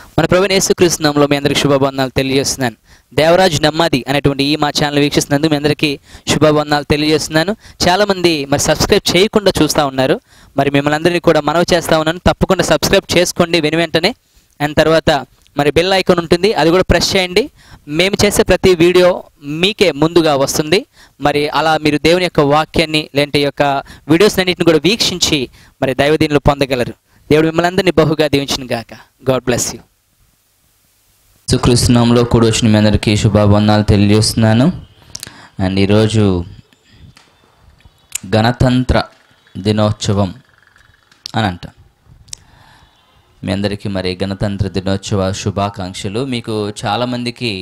మన ప్రభుని యేసుక్రీస్తునామంలో మీ అందరికి శుభబంధనాలు తెలియజేస్తున్నాను దేవరాజ్ నమ్మది అనేటువంటి ఈ మా ఛానల్ వీక్షిస్తున్నందుకు మీ అందరికీ శుభబంధనాలు తెలియజేస్తున్నాను చాలామంది మరి సబ్స్క్రైబ్ చేయకుండా చూస్తూ ఉన్నారు మరి మిమ్మల్ని అందరినీ కూడా మనవి చేస్తూ ఉన్నాను తప్పకుండా సబ్స్క్రైబ్ చేసుకోండి వెను వెంటనే అండ్ తర్వాత మరి బెల్ ఐకాన్ ఉంటుంది అది కూడా ప్రెస్ చేయండి మేము చేసే ప్రతి వీడియో మీకే ముందుగా వస్తుంది మరి అలా మీరు దేవుని యొక్క వాక్యాన్ని లేదంటే ఈ యొక్క వీడియోస్ అన్నింటిని కూడా వీక్షించి మరి దైవదీనులు పొందగలరు దేవుడు మిమ్మల్ని అందరినీ బహుగా దీవించిన గాక గాడ్ బ్లెస్ యూ సుకృష్ణంలో కూడా వచ్చిన మీ అందరికీ శుభాబంధాలు తెలియజేస్తున్నాను అండ్ ఈరోజు గణతంత్ర దినోత్సవం అని అంటాం మీ అందరికీ మరి గణతంత్ర దినోత్సవ శుభాకాంక్షలు మీకు చాలామందికి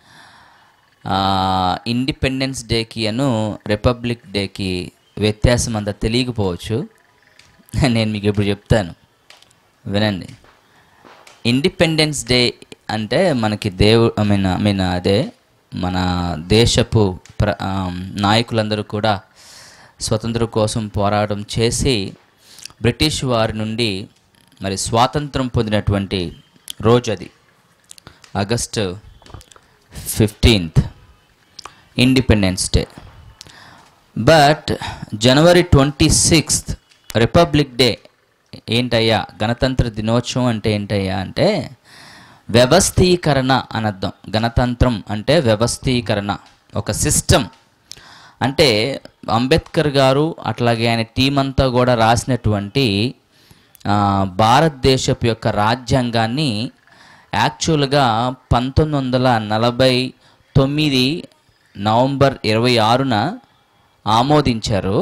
ఇండిపెండెన్స్ డేకి అను రిపబ్లిక్ డేకి వ్యత్యాసం అంత తెలియకపోవచ్చు నేను మీకు ఇప్పుడు చెప్తాను వినండి ఇండిపెండెన్స్ డే అంటే మనకి దేవు ఐ మీన్ ఐ మీన్ అదే మన దేశపు ప్ర ఆ, నాయకులందరూ కూడా స్వతంత్రం కోసం పోరాటం చేసి బ్రిటిష్ వారి నుండి మరి స్వాతంత్రం పొందినటువంటి రోజు అది August fifteenth independence day but January twenty sixth republic day ఏంటయ్యా గణతంత్ర దినోత్సవం అంటే ఏంటయ్యా అంటే వ్యవస్థీకరణ అని అర్థం గణతంత్రం అంటే వ్యవస్థీకరణ ఒక సిస్టమ్ అంటే అంబేద్కర్ గారు అట్లాగే ఆయన టీం అంతా కూడా రాసినటువంటి ఆ, భారతదేశపు యొక్క రాజ్యాంగాన్ని యాక్చువల్గా పంతొమ్మిది వందల నలభై తొమ్మిది నవంబర్ ఇరవై ఆరున ఆమోదించారు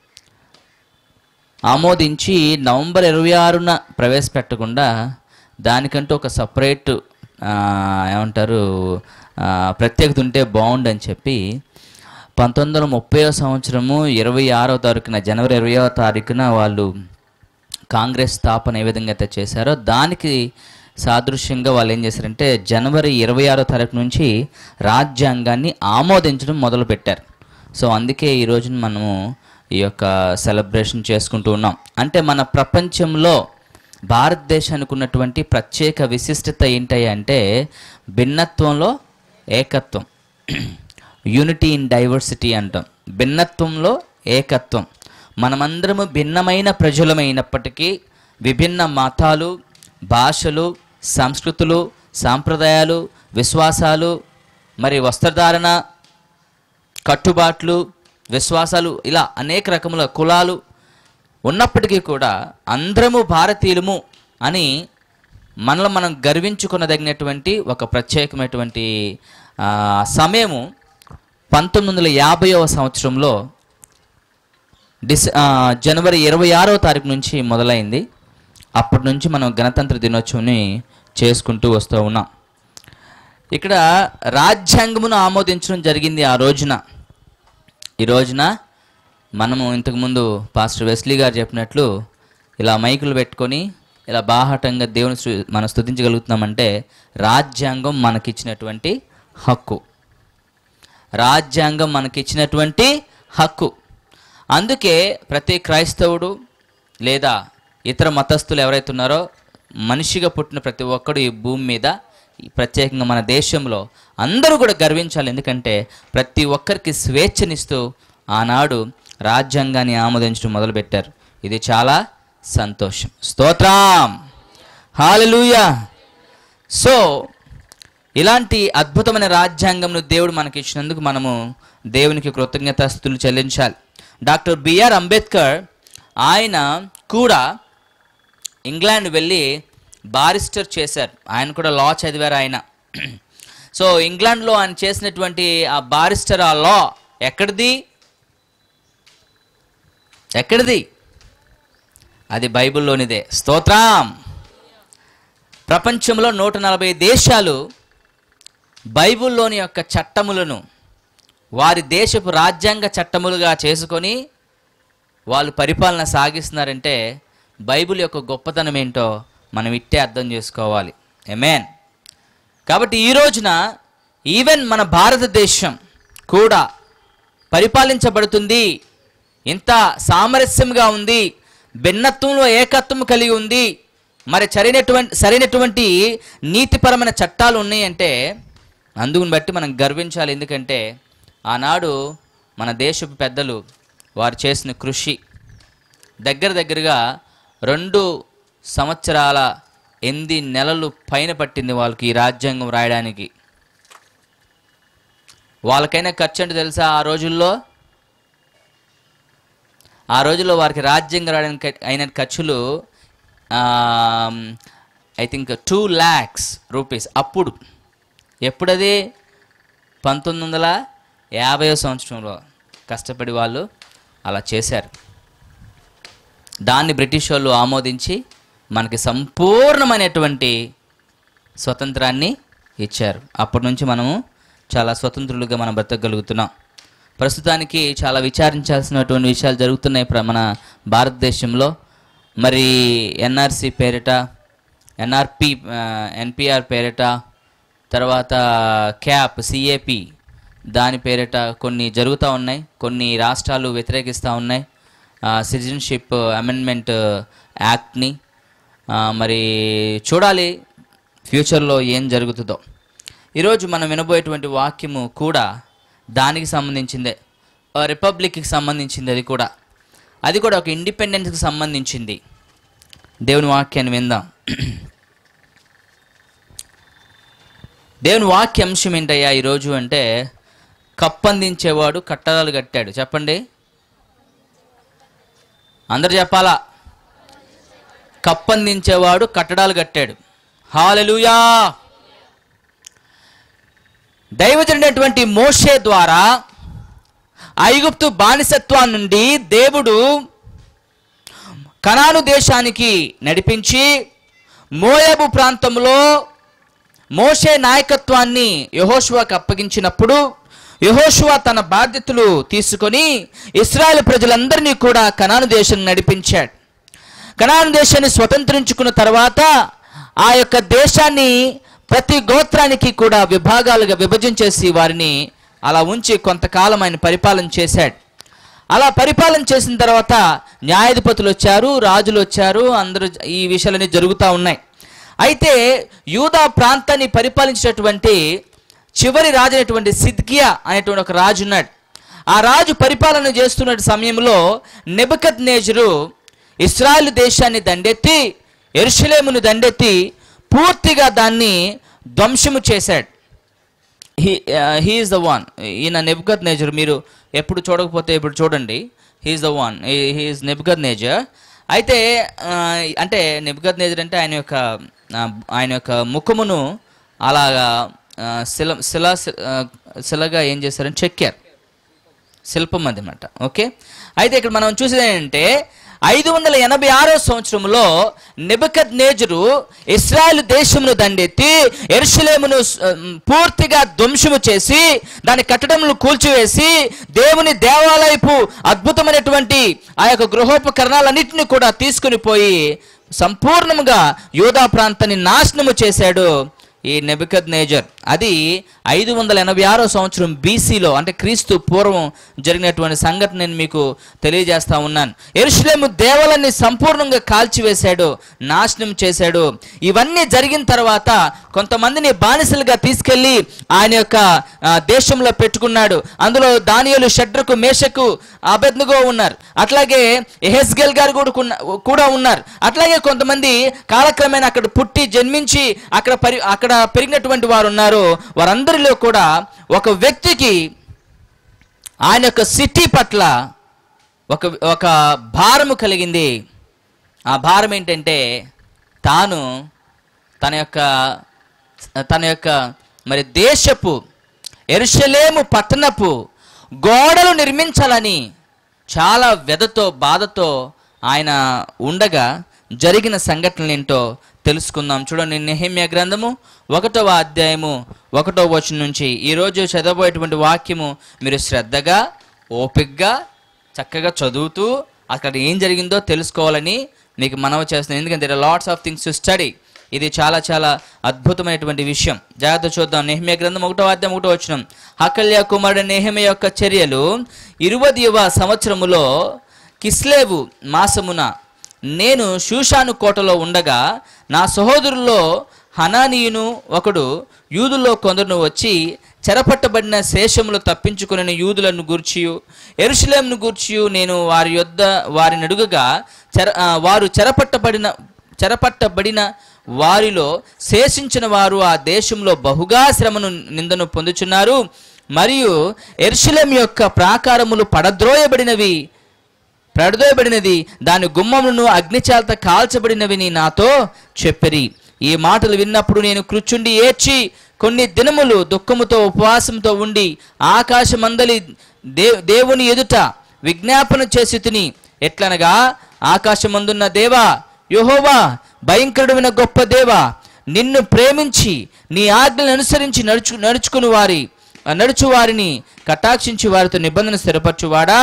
ఆమోదించి నవంబర్ ఇరవై ఆరున ప్రవేశపెట్టకుండా దానికంటూ ఒక సపరేట్ ఏమంటారు ఆ, ప్రత్యేకత ఉంటే బాగుండని చెప్పి పంతొమ్మిది వందల ముప్పై సంవత్సరము ఇరవై ఆరో తారీఖున జనవరి ఇరవయో తారీఖున వాళ్ళు కాంగ్రెస్ స్థాపన ఏ విధంగా అయితే చేశారో దానికి సాదృశ్యంగా వాళ్ళు ఏం చేశారంటే జనవరి ఇరవై ఆరో తారీఖు నుంచి రాజ్యాంగాన్ని ఆమోదించడం మొదలుపెట్టారు సో అందుకే ఈ రోజున మనము ఈ యొక్క సెలబ్రేషన్ చేసుకుంటూ ఉన్నాం అంటే మన ప్రపంచంలో భారతదేశానికి ఉన్నటువంటి ప్రత్యేక విశిష్టత ఏంటి అంటే భిన్నత్వంలో ఏకత్వం యూనిటీ ఇన్ డైవర్సిటీ అంటాం భిన్నత్వంలో ఏకత్వం మనమందరము భిన్నమైన ప్రజలమైనప్పటికీ విభిన్న మతాలు భాషలు సంస్కృతులు సాంప్రదాయాలు విశ్వాసాలు మరి వస్త్రధారణ కట్టుబాట్లు విశ్వాసాలు ఇలా అనేక రకముల కులాలు ఉన్నప్పటికీ కూడా అందరము భారతీయులము అని మనలో మనం గర్వించుకునదగినటువంటి ఒక ప్రత్యేకమైనటువంటి ఆ, సమయము పంతొమ్మిది వందల యాభైవ సంవత్సరంలో డిస ఆ, జనవరి ఇరవై ఆరో తారీఖు నుంచి మొదలైంది అప్పటి నుంచి మనం గణతంత్ర దినోత్సవాన్ని చేసుకుంటూ వస్తూ ఉన్నాం ఇక్కడ రాజ్యాంగమును ఆమోదించడం జరిగింది ఆ రోజున ఈ రోజున మనము ఇంతకుముందు పాస్టర్ వెస్లీ గారు చెప్పినట్లు ఇలా మైకులు పెట్టుకొని ఇలా బాహాటంగా దేవుని స్తు- మనం స్తుతించగలుగుతున్నామంటే రాజ్యాంగం మనకిచ్చినటువంటి హక్కు రాజ్యాంగం మనకిచ్చినటువంటి హక్కు అందుకే ప్రతి క్రైస్తవుడు లేదా ఇతర మతస్థులు ఎవరైతే ఉన్నారో మనిషిగా పుట్టిన ప్రతి ఒక్కడు ఈ భూమి మీద ఈ ప్రత్యేకంగా మన దేశంలో అందరూ కూడా గర్వించాలి ఎందుకంటే ప్రతి ఒక్కరికి స్వేచ్ఛనిస్తూ ఆనాడు రాజ్యాంగాన్ని ఆమోదించడం మొదలుపెట్టారు ఇది చాలా సంతోషం స్తోత్రం హాలెలూయా సో ఇలాంటి అద్భుతమైన రాజ్యాంగంను దేవుడు మనకి ఇచ్చినందుకు మనము దేవునికి కృతజ్ఞతాస్తుతులు చెల్లించాలి డాక్టర్ బిఆర్ అంబేద్కర్ ఆయన కూడా ఇంగ్లాండ్ వెళ్ళి బారిస్టర్ చేశారు ఆయన కూడా లా చదివారు ఆయన సో ఇంగ్లాండ్లో ఆయన చేసినటువంటి ఆ బారిస్టర్ ఆ లా ఎక్కడిది ఎక్కడిది అది బైబిల్లోనిదే స్తోత్రం ప్రపంచంలో నూట నలభై దేశాలు బైబిల్లోని యొక్క చట్టములను వారి దేశపు రాజ్యాంగ చట్టములుగా చేసుకొని వాళ్ళు పరిపాలన సాగిస్తున్నారంటే బైబిల్ యొక్క గొప్పతనం ఏంటో మనం ఇట్టే అర్థం చేసుకోవాలి ఎమేన్ కాబట్టి ఈ రోజున ఈవెన్ మన భారతదేశం కూడా పరిపాలించబడుతుంది ఇంత సామరస్యంగా ఉంది భిన్నత్వంలో ఏకత్వం కలిగి ఉంది మరి సరైనటువంటి సరైనటువంటి నీతిపరమైన చట్టాలు ఉన్నాయంటే అందుకుని బట్టి మనం గర్వించాలి ఎందుకంటే ఆనాడు మన దేశపు పెద్దలు వారు చేసిన కృషి దగ్గర దగ్గరగా రెండు సంవత్సరాల ఎనిమిది నెలలు పైన పట్టింది వాళ్ళకి ఈ రాజ్యాంగం రాయడానికి వాళ్ళకైనా ఖర్చు అంటే తెలుసా ఆ రోజుల్లో ఆ రోజుల్లో వారికి రాజ్యాంగం రాయడానికి అయిన ఖర్చులు I think two lakhs rupees అప్పుడు ఎప్పుడది పంతొమ్మిది వందల యాభై సంవత్సరంలో కష్టపడి వాళ్ళు అలా చేశారు దాన్ని బ్రిటిష్ వాళ్ళు ఆమోదించి మనకి సంపూర్ణమైనటువంటి స్వతంత్రాన్ని ఇచ్చారు అప్పటి నుంచి మనము చాలా స్వతంత్రులుగా మనం బ్రతకగలుగుతున్నాం ప్రస్తుతానికి చాలా విచారించాల్సినటువంటి విషయాలు జరుగుతున్నాయి ప్ర- మన భారతదేశంలో మరి ఎన్ఆర్సి పేరిట ఎన్ఆర్పి ఎన్పిఆర్ పేరిట తర్వాత క్యాప్ సిఏపి దాని పేరిట కొన్ని జరుగుతూ ఉన్నాయి కొన్ని రాష్ట్రాలు వ్యతిరేకిస్తూ ఉన్నాయి సిటిజన్షిప్ అమెండ్మెంట్ యాక్ట్ని ఆ, మరి చూడాలి ఫ్యూచర్లో ఏం జరుగుతుందో ఈరోజు మనం వినబోయేటువంటి వాక్యము కూడా దానికి సంబంధించిందే ఆ రిపబ్లిక్కి సంబంధించింది అది కూడా అది కూడా ఒక ఇండిపెండెన్స్కి సంబంధించింది దేవుని వాక్యాన్ని విందాం దేవుని వాక్య అంశం ఏంటయ్యా ఈరోజు అంటే కప్పందించేవాడు కట్టడాలు కట్టాడు చెప్పండి అందరు చెప్పాలా కప్పందించేవాడు కట్టడాలు కట్టాడు హాలెలుయా దైవజనుడైనటువంటి మోషే ద్వారా ఐగుప్తు బానిసత్వం నుండి దేవుడు కనాను దేశానికి నడిపించి మోయాబు ప్రాంతంలో మోషే నాయకత్వాన్ని యహోషువాకు అప్పగించినప్పుడు యహోషువ తన బాధ్యతలు తీసుకొని ఇస్రాయేల్ ప్రజలందరినీ కూడా కనాను దేశం నడిపించాడు కనాను దేశాన్ని స్వతంత్రించుకున్న తర్వాత ఆ యొక్క దేశాన్ని ప్రతి గోత్రానికి కూడా విభాగాలుగా విభజించేసి వారిని అలా ఉంచి కొంతకాలం ఆయన పరిపాలన చేశాడు అలా పరిపాలన చేసిన తర్వాత న్యాయాధిపతులు వచ్చారు రాజులు వచ్చారు అందరూ ఈ విషయాలన్నీ జరుగుతూ ఉన్నాయి అయితే యూదా ప్రాంతాన్ని పరిపాలించినటువంటి చివరి రాజు అయినటువంటి సిద్కియా అనేటువంటి ఒక రాజు ఉన్నాడు ఆ రాజు పరిపాలన చేస్తున్న సమయంలో నెబకత్ నేజరు ఇస్రాయల్ దేశాన్ని దండెత్తి ఎరుషలేమును దండెత్తి పూర్తిగా దాన్ని ధ్వంసము చేశాడు హీ హీఈస్ ద వన్ ఈయన నెబ్గత్ నేజర్ మీరు ఎప్పుడు చూడకపోతే ఇప్పుడు చూడండి he's the one he's Nebuchadnezzar అయితే ఆ, అంటే నెబ్గత్ నేజర్ అంటే ఆయన యొక్క ఆ, ఆయన యొక్క ముఖమును అలాగా ఆ, శిల శిలా ఆ, శిలగా ఏం చేశారని చెక్కారు శిల్పం అది అన్నమాట ఓకే అయితే ఇక్కడ మనం చూసేది ఏంటంటే ఐదు వందల ఎనభై ఆరో సంవత్సరంలో నెబకద్ నేజరు ఇస్రాయల్ దేశమును దండెత్తి ఎరుషలేమును ఆ, పూర్తిగా ధ్వంసము చేసి దాని కట్టడములు కూల్చివేసి దేవుని దేవాలయపు అద్భుతమైనటువంటి ఆ యొక్క గృహోపకరణాలన్నింటినీ కూడా తీసుకుని పోయి సంపూర్ణముగా యూదా ప్రాంతాన్ని నాశనము చేశాడు ఈ నెబికద్ నేజర్ అది ఐదు వందల ఎనభై ఆరో సంవత్సరం బీసీలో అంటే క్రీస్తు పూర్వం జరిగినటువంటి సంఘటన నేను మీకు తెలియజేస్తా ఉన్నాను ఎరుషులేము దేవాలయాన్ని సంపూర్ణంగా కాల్చివేశాడు నాశనం చేశాడు ఇవన్నీ జరిగిన తర్వాత కొంతమందిని బానిసలుగా తీసుకెళ్లి ఆయన యొక్క ఆ, దేశంలో పెట్టుకున్నాడు అందులో దానియలు షడ్రకు మేషకు అబెద్నుగో ఉన్నారు అట్లాగే ఎహెస్గెల్ గారు కూడా కున్న- కూడా ఉన్నారు అట్లాగే కొంతమంది కాలక్రమేణా అక్కడ పుట్టి జన్మించి అక్కడ పరి అక్కడ పెరిగినటువంటి వారు ఉన్నారు వారందరిలో కూడా ఒక వ్యక్తికి ఆయన యొక్క సిటీ పట్ల ఒక ఒక భారము కలిగింది ఆ భారం ఏంటంటే తాను తన యొక్క తన యొక్క మరి దేశపు ఎరుషలేము పట్టణపు గోడలు నిర్మించాలని చాలా వ్యధతో బాధతో ఆయన ఉండగా జరిగిన సంఘటనలు ఏంటో తెలుసుకుందాం చూడండి నెహమ్య గ్రంథము ఒకటవ అధ్యాయము ఒకటో వచనం నుంచి ఈరోజు చదవబోయేటువంటి వాక్యము మీరు శ్రద్ధగా ఓపికగా చక్కగా చదువుతూ అక్కడ ఏం జరిగిందో తెలుసుకోవాలని మీకు మనవి చేస్తున్నాను ఎందుకంటే lots of things to study ఇది చాలా చాలా అద్భుతమైనటువంటి విషయం జాగ్రత్త చూద్దాం నెహమ్య గ్రంథం ఒకటో అధ్యాయం ఒకటో వచ్చిన హకల్య కుమారుడు నెహమ్య యొక్క చర్యలు ఇరువదివ సంవత్సరములో కిస్లేవు మాసమున నేను షూషాను కోటలో ఉండగా నా సహోదరుల్లో హనానీయును ఒకడు యూదుల్లో కొందరును వచ్చి చెరపట్టబడిన శేషములు తప్పించుకుని యూదులను గూర్చియు ఎరుషులేంను గూర్చియు నేను వారి యొద్ద వారిని అడుగగా చెర ఆ, వారు చెరపట్టబడిన చెరపట్టబడిన వారిలో శేషించిన వారు ఆ దేశంలో బహుగా శ్రమను నిందను పొందుచున్నారు మరియు ఎరుషులేం యొక్క ప్రాకారములు పడద్రోయబడినవి ప్రడదోయబడినది దాని గుమ్మములను అగ్నిచాలత కాల్చబడినవి నాతో చెప్పరి ఈ మాటలు విన్నప్పుడు నేను కృచ్చుండి ఏడ్చి కొన్ని దినములు దుఃఖముతో ఉపవాసంతో ఉండి ఆకాశమందలి దే దేవుని ఎదుట విజ్ఞాపన చేసి తిని ఎట్లనగా ఆకాశమందున్న దేవా యెహోవా భయంకరుడైన గొప్ప దేవా నిన్ను ప్రేమించి నీ ఆజ్ఞలను అనుసరించి నడుచు నడుచుకుని వారి నడుచు వారిని కటాక్షించి వారితో నిబంధన స్థిరపరచువాడా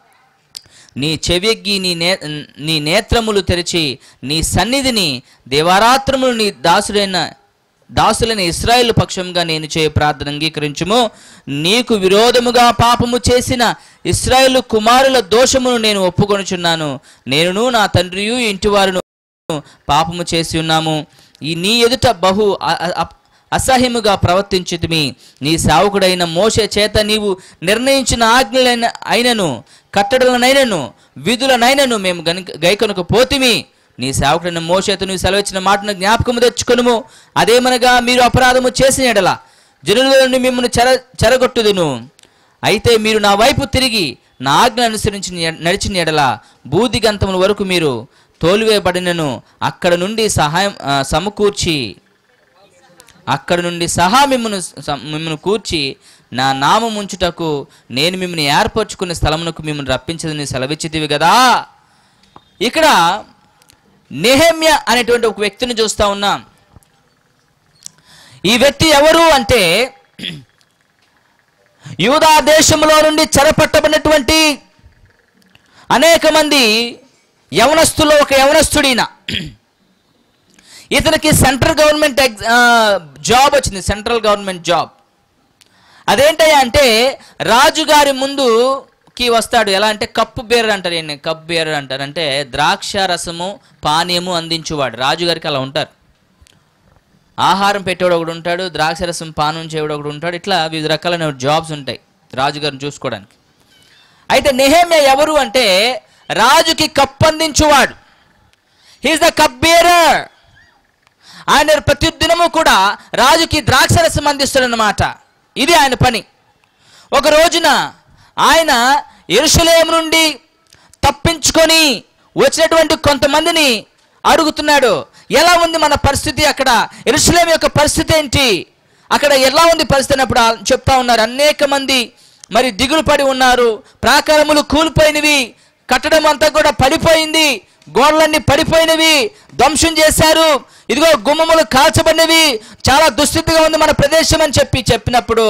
నీ చెవిగ్గి నీ నే నీ నేత్రములు తెరిచి నీ సన్నిధిని దేవారాత్రములు నీ దాసుడైన దాసులైన ఇస్రాయేల్ పక్షంగా నేను చేయ ప్రార్థన అంగీకరించుము నీకు విరోధముగా పాపము చేసిన ఇస్రాయేల్ కుమారుల దోషమును నేను ఒప్పుకొనుచున్నాను నేనును నా తండ్రియు ఇంటివారును పాపము చేసి ఉన్నాము ఈ నీ ఎదుట బహు అ- అ- అ- అసహ్యముగా ప్రవర్తించుతుమి నీ సావుకుడైన మోసే చేత నీవు నిర్ణయించిన ఆజ్ఞలైన అయినను కట్టడలనైనను విధులనైనను మేము గనుక గైకొనక పోతిమి నీ సేవకుడైన మోసేత నువ్వు సెలవిచ్చిన మాటను జ్ఞాపకము తెచ్చుకొనుము అదేమనగా మీరు అపరాధము చేసిన ఎడల జనులను మిమ్మల్ని చెర చెరగొట్టుదును అయితే మీరు నా వైపు తిరిగి నా ఆజ్ఞ అనుసరించి నడిచిన ఎడల బూదిగంతముల వరకు మీరు తోలివేయబడినను అక్కడ నుండి సహాయం ఆ, సమకూర్చి అక్కడ నుండి సహా మిమ్మల్ని స- మిమ్మల్ని కూర్చి నా నామం ఉంచుటకు నేను మిమ్మల్ని ఏర్పరచుకునే స్థలమునకు మిమ్మల్ని రప్పించదని సెలవిచ్చితివి కదా ఇక్కడ నెహమ్య అనేటువంటి ఒక వ్యక్తిని చూస్తా ఉన్నాం ఈ వ్యక్తి ఎవరు అంటే యూదా దేశంలో నుండి చెరపట్టబడినటువంటి అనేక మంది యవనస్తులో ఒక యవనస్తుడిన ఇతనికి సెంట్రల్ గవర్నమెంట్ ఎగ్జ ఆ, జాబ్ వచ్చింది సెంట్రల్ గవర్నమెంట్ జాబ్ అదేంటయ్యా అంటే రాజుగారి ముందుకి వస్తాడు ఎలా అంటే కప్పు బేరర్ అంటారు ఈయన్ని కప్పు బేరర్ అంటారు అంటే ద్రాక్ష రసము పానీయము అందించువాడు రాజుగారికి అలా ఉంటారు ఆహారం పెట్టేవాడు ఒకడు ఉంటాడు ద్రాక్ష రసం పానం చేయడం ఒకడు ఉంటాడు ఇట్లా వివిధ రకాలైన జాబ్స్ ఉంటాయి రాజుగారిని చూసుకోవడానికి అయితే నెహేమ్య ఎవరు అంటే రాజుకి కప్పు అందించువాడు హీస్ ద కప్ బేరర్ ఆయన ప్రతి దినము కూడా రాజుకి ద్రాక్షరసం అందిస్తాడనమాట ఇది ఆయన పని ఒక రోజున ఆయన ఎరుసలేం నుండి తప్పించుకొని వచ్చినటువంటి కొంతమందిని అడుగుతున్నాడు ఎలా ఉంది మన పరిస్థితి అక్కడ ఎరుసలేం యొక్క పరిస్థితి ఏంటి అక్కడ ఎలా ఉంది పరిస్థితి అన్నప్పుడు ఆ- చెప్తా ఉన్నారు అనేక మంది మరి దిగులు పడి ఉన్నారు ప్రాకారములు కూలిపోయినవి కట్టడం అంతా కూడా పడిపోయింది గోడలన్నీ పడిపోయినవి ధ్వంసం చేశారు ఇదిగో గుమ్మములు కాల్చబడినవి చాలా దుస్థితిగా ఉంది మన ప్రదేశం అని చెప్పి చెప్పినప్పుడు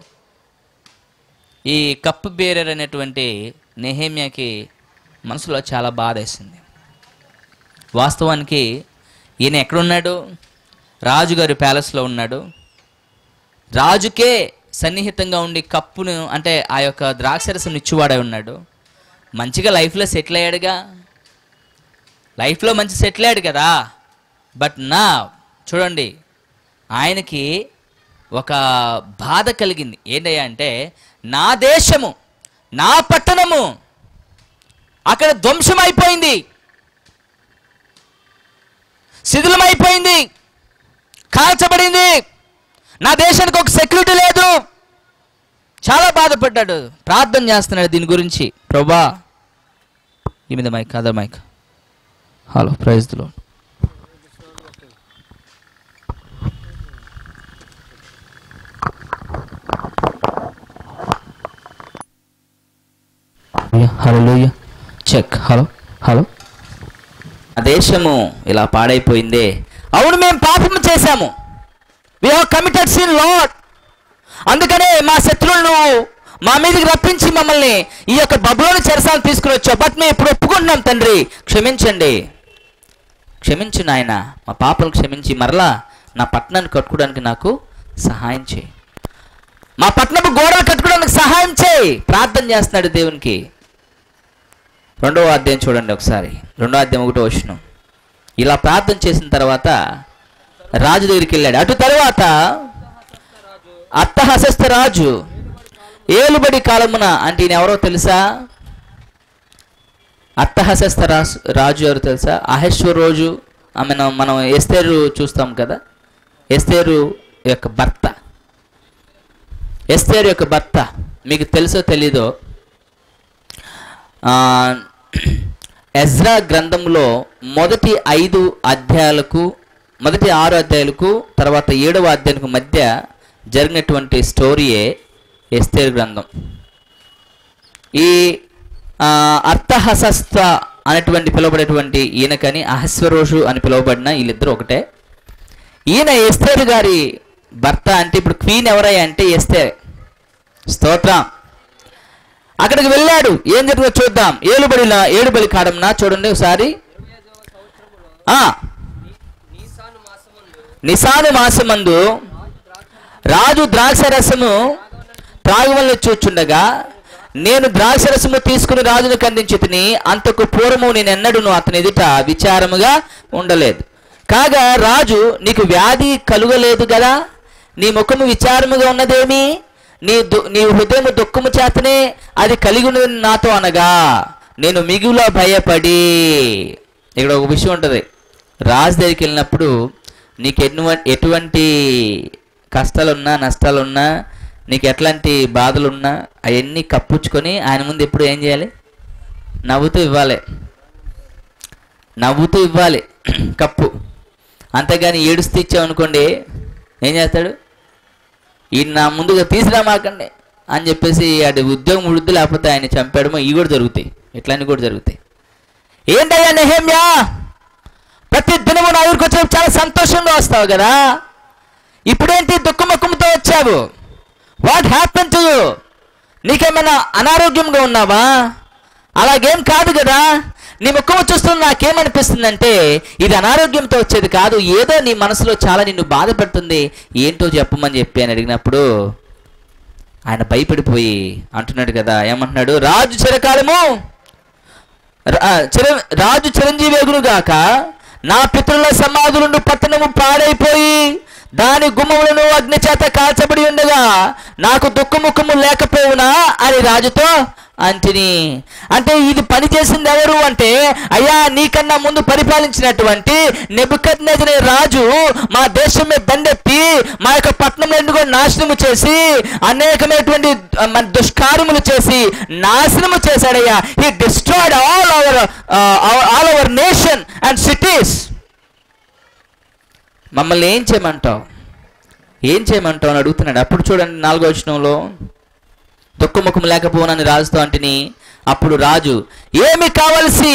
ఈ కప్పు బేరర్ అనేటువంటి నెహేమియాకి మనసులో చాలా బాధ వేసింది వాస్తవానికి ఈయన ఎక్కడున్నాడు రాజుగారి ప్యాలెస్లో ఉన్నాడు రాజుకే సన్నిహితంగా ఉండి కప్పును అంటే ఆ యొక్క ద్రాక్షరసం ఇచ్చువాడై ఉన్నాడు మంచిగా లైఫ్లో సెటిల్ అయ్యాడుగా లైఫ్లో మంచి సెటిల్ అయ్యాడు కదా బట్ నా చూడండి ఆయనకి ఒక బాధ కలిగింది ఏంటయ్యా అంటే నా దేశము నా పట్టణము అక్కడ ధ్వంసం అయిపోయింది శిథిలమైపోయింది కాల్చబడింది నా దేశానికి ఒక సెక్యూరిటీ లేదు చాలా బాధపడ్డాడు ప్రార్థన చేస్తున్నాడు దీని గురించి ప్రభా ఈ మీద mic other mic hello praise లో హలో చెక్ హలో హలో ఆ దేశము ఇలా పాడైపోయిందే అవును మేము పాపము చేశాము we have committed sin Lord అందుకనే మా శత్రువులను మా మీదకి రప్పించి మమ్మల్ని ఈ యొక్క బబులోని చెరసాలు తీసుకుని వచ్చావు బట్ మేము ఇప్పుడు ఒప్పుకుంటున్నాం తండ్రి క్షమించండి క్షమించు నాయన మా పాపలు క్షమించి మరలా నా పట్టణాన్ని కట్టుకోవడానికి నాకు సహాయం చేయి మా పట్టణపు గోడలు కట్టుకోవడానికి సహాయం చేయి ప్రార్థన చేస్తున్నాడు దేవునికి రెండవ అధ్యాయం చూడండి ఒకసారి రెండో అధ్యాయం ఒకటో వచ్చిన ఇలా ప్రార్థన చేసిన తర్వాత రాజు దగ్గరికి వెళ్ళాడు అటు తర్వాత అత్తహసస్త రాజు ఏలుబడి కాలమున అంటే ఈయన ఎవరో తెలుసా అత్తహసస్త రాజు రాజు ఎవరు తెలుసా అహేశ్వర్ రోజు ఆమె మనం ఎస్తేరు చూస్తాం కదా ఎస్తేరు యొక్క భర్త ఎస్తేరు యొక్క భర్త మీకు తెలుసో తెలీదో ఆ, ఎజ్రా గ్రంథంలో మొదటి ఐదు అధ్యాయాలకు మొదటి ఆరు అధ్యాయులకు తర్వాత ఏడవ అధ్యాయులకు మధ్య జరిగినటువంటి స్టోరీయే ఎస్తేరు గ్రంథం ఈ ఆ, అర్థహసస్త అనేటువంటి పిలువబడేటువంటి ఈయనకని అహస్వరోషు అని పిలువబడిన వీళ్ళిద్దరు ఒకటే ఈయన ఎస్తేరు గారి భర్త అంటే ఇప్పుడు క్వీన్ ఎవరయ్యా అంటే ఎస్తేర్ స్తోత్రం అక్కడికి వెళ్ళాడు ఏం జరుగుతుందో చూద్దాం ఏలుబడిల ఏడుబడి కాడంనా చూడండి ఒకసారి ఆ నిసాను మాసమందు రాజు ద్రాక్ష రసము త్రాగువల్ల చూచుండగా నేను ద్రాక్ష రసము తీసుకుని రాజును ఖండించి తిని అంతకు పూర్వము నేను ఎన్నడూను అతని ఎదుట విచారముగా ఉండలేదు కాగా రాజు నీకు వ్యాధి కలుగలేదు కదా నీ ముఖము విచారముగా ఉన్నదేమి నీ దు నీ హృదయము దుఃఖము చేతనే అది కలిగి ఉన్నది నాతో అనగా నేను మిగుల భయపడి ఇక్కడ ఒక విషయం ఉంటుంది రాజు దగ్గరికి వెళ్ళినప్పుడు నీకు ఎటువంటి ఎటువంటి కష్టాలున్నా నష్టాలున్నా నీకు ఎట్లాంటి బాధలున్నా అవన్నీ కప్పుచ్చుకొని ఆయన ముందు ఎప్పుడు ఏం చేయాలి నవ్వుతూ ఇవ్వాలి నవ్వుతూ ఇవ్వాలి కప్పు అంతేగాని ఏడుస్తూ ఇచ్చామనుకోండి ఏం చేస్తాడు ఈ నా ముందుగా తీసుకురామాకండి అని చెప్పేసి అది ఉద్యోగం ఉడుద్దు లేకపోతే ఆయన చంపాడమో ఇవి కూడా జరుగుతాయి ఇట్లాంటివి కూడా జరుగుతాయి ఏంటయ్యా నెహమ్యా ప్రతి దినము నా ఊరికి వచ్చినప్పుడు చాలా సంతోషంగా వస్తావు కదా ఇప్పుడేంటి దుఃఖముఖంతో వచ్చావు వాట్ హ్యాపెన్ టు యూ నీకేమైనా అనారోగ్యంగా ఉన్నావా అలాగేం కాదు కదా నీ ముఖం చూస్తున్న నాకేమనిపిస్తుందంటే ఇది అనారోగ్యంతో వచ్చేది కాదు ఏదో నీ మనసులో చాలా నిన్ను బాధ పెడుతుంది ఏంటో చెప్పమని చెప్పి అని అడిగినప్పుడు ఆయన భయపడిపోయి అంటున్నాడు కదా ఏమంటున్నాడు రాజు చిరకాలము రా- చిర రాజు చిరంజీవేగును గాక నా పితరుల సమాధులుండు పట్టణము పాడైపోయి దాని గుమ్మములను అగ్ని చేత కాల్చబడి ఉండగా నాకు దుఃఖముఖము లేకపోవునా అని రాజుతో అంటిని అంటే ఇది పని చేసింది ఎవరు అంటే అయ్యా నీకన్నా ముందు పరిపాలించినటువంటి నెబుకద్నేజనే రాజు మా దేశం మీద దండెత్తి మా యొక్క పట్టణంలో ఎందుకో నాశనము చేసి అనేకమైనటువంటి ఆ, మన దుష్కార్యములు చేసి నాశనము చేశాడయ్యా he destroyed all our all our nation and cities మమ్మల్ని ఏం చేయమంటావు ఏం చేయమంటావు అని అడుగుతున్నాడు అప్పుడు చూడండి నాలుగో వచనంలో దుఃఖముఖం లేకపోనని రాజుతో అంటిని అప్పుడు రాజు ఏమి కావలసి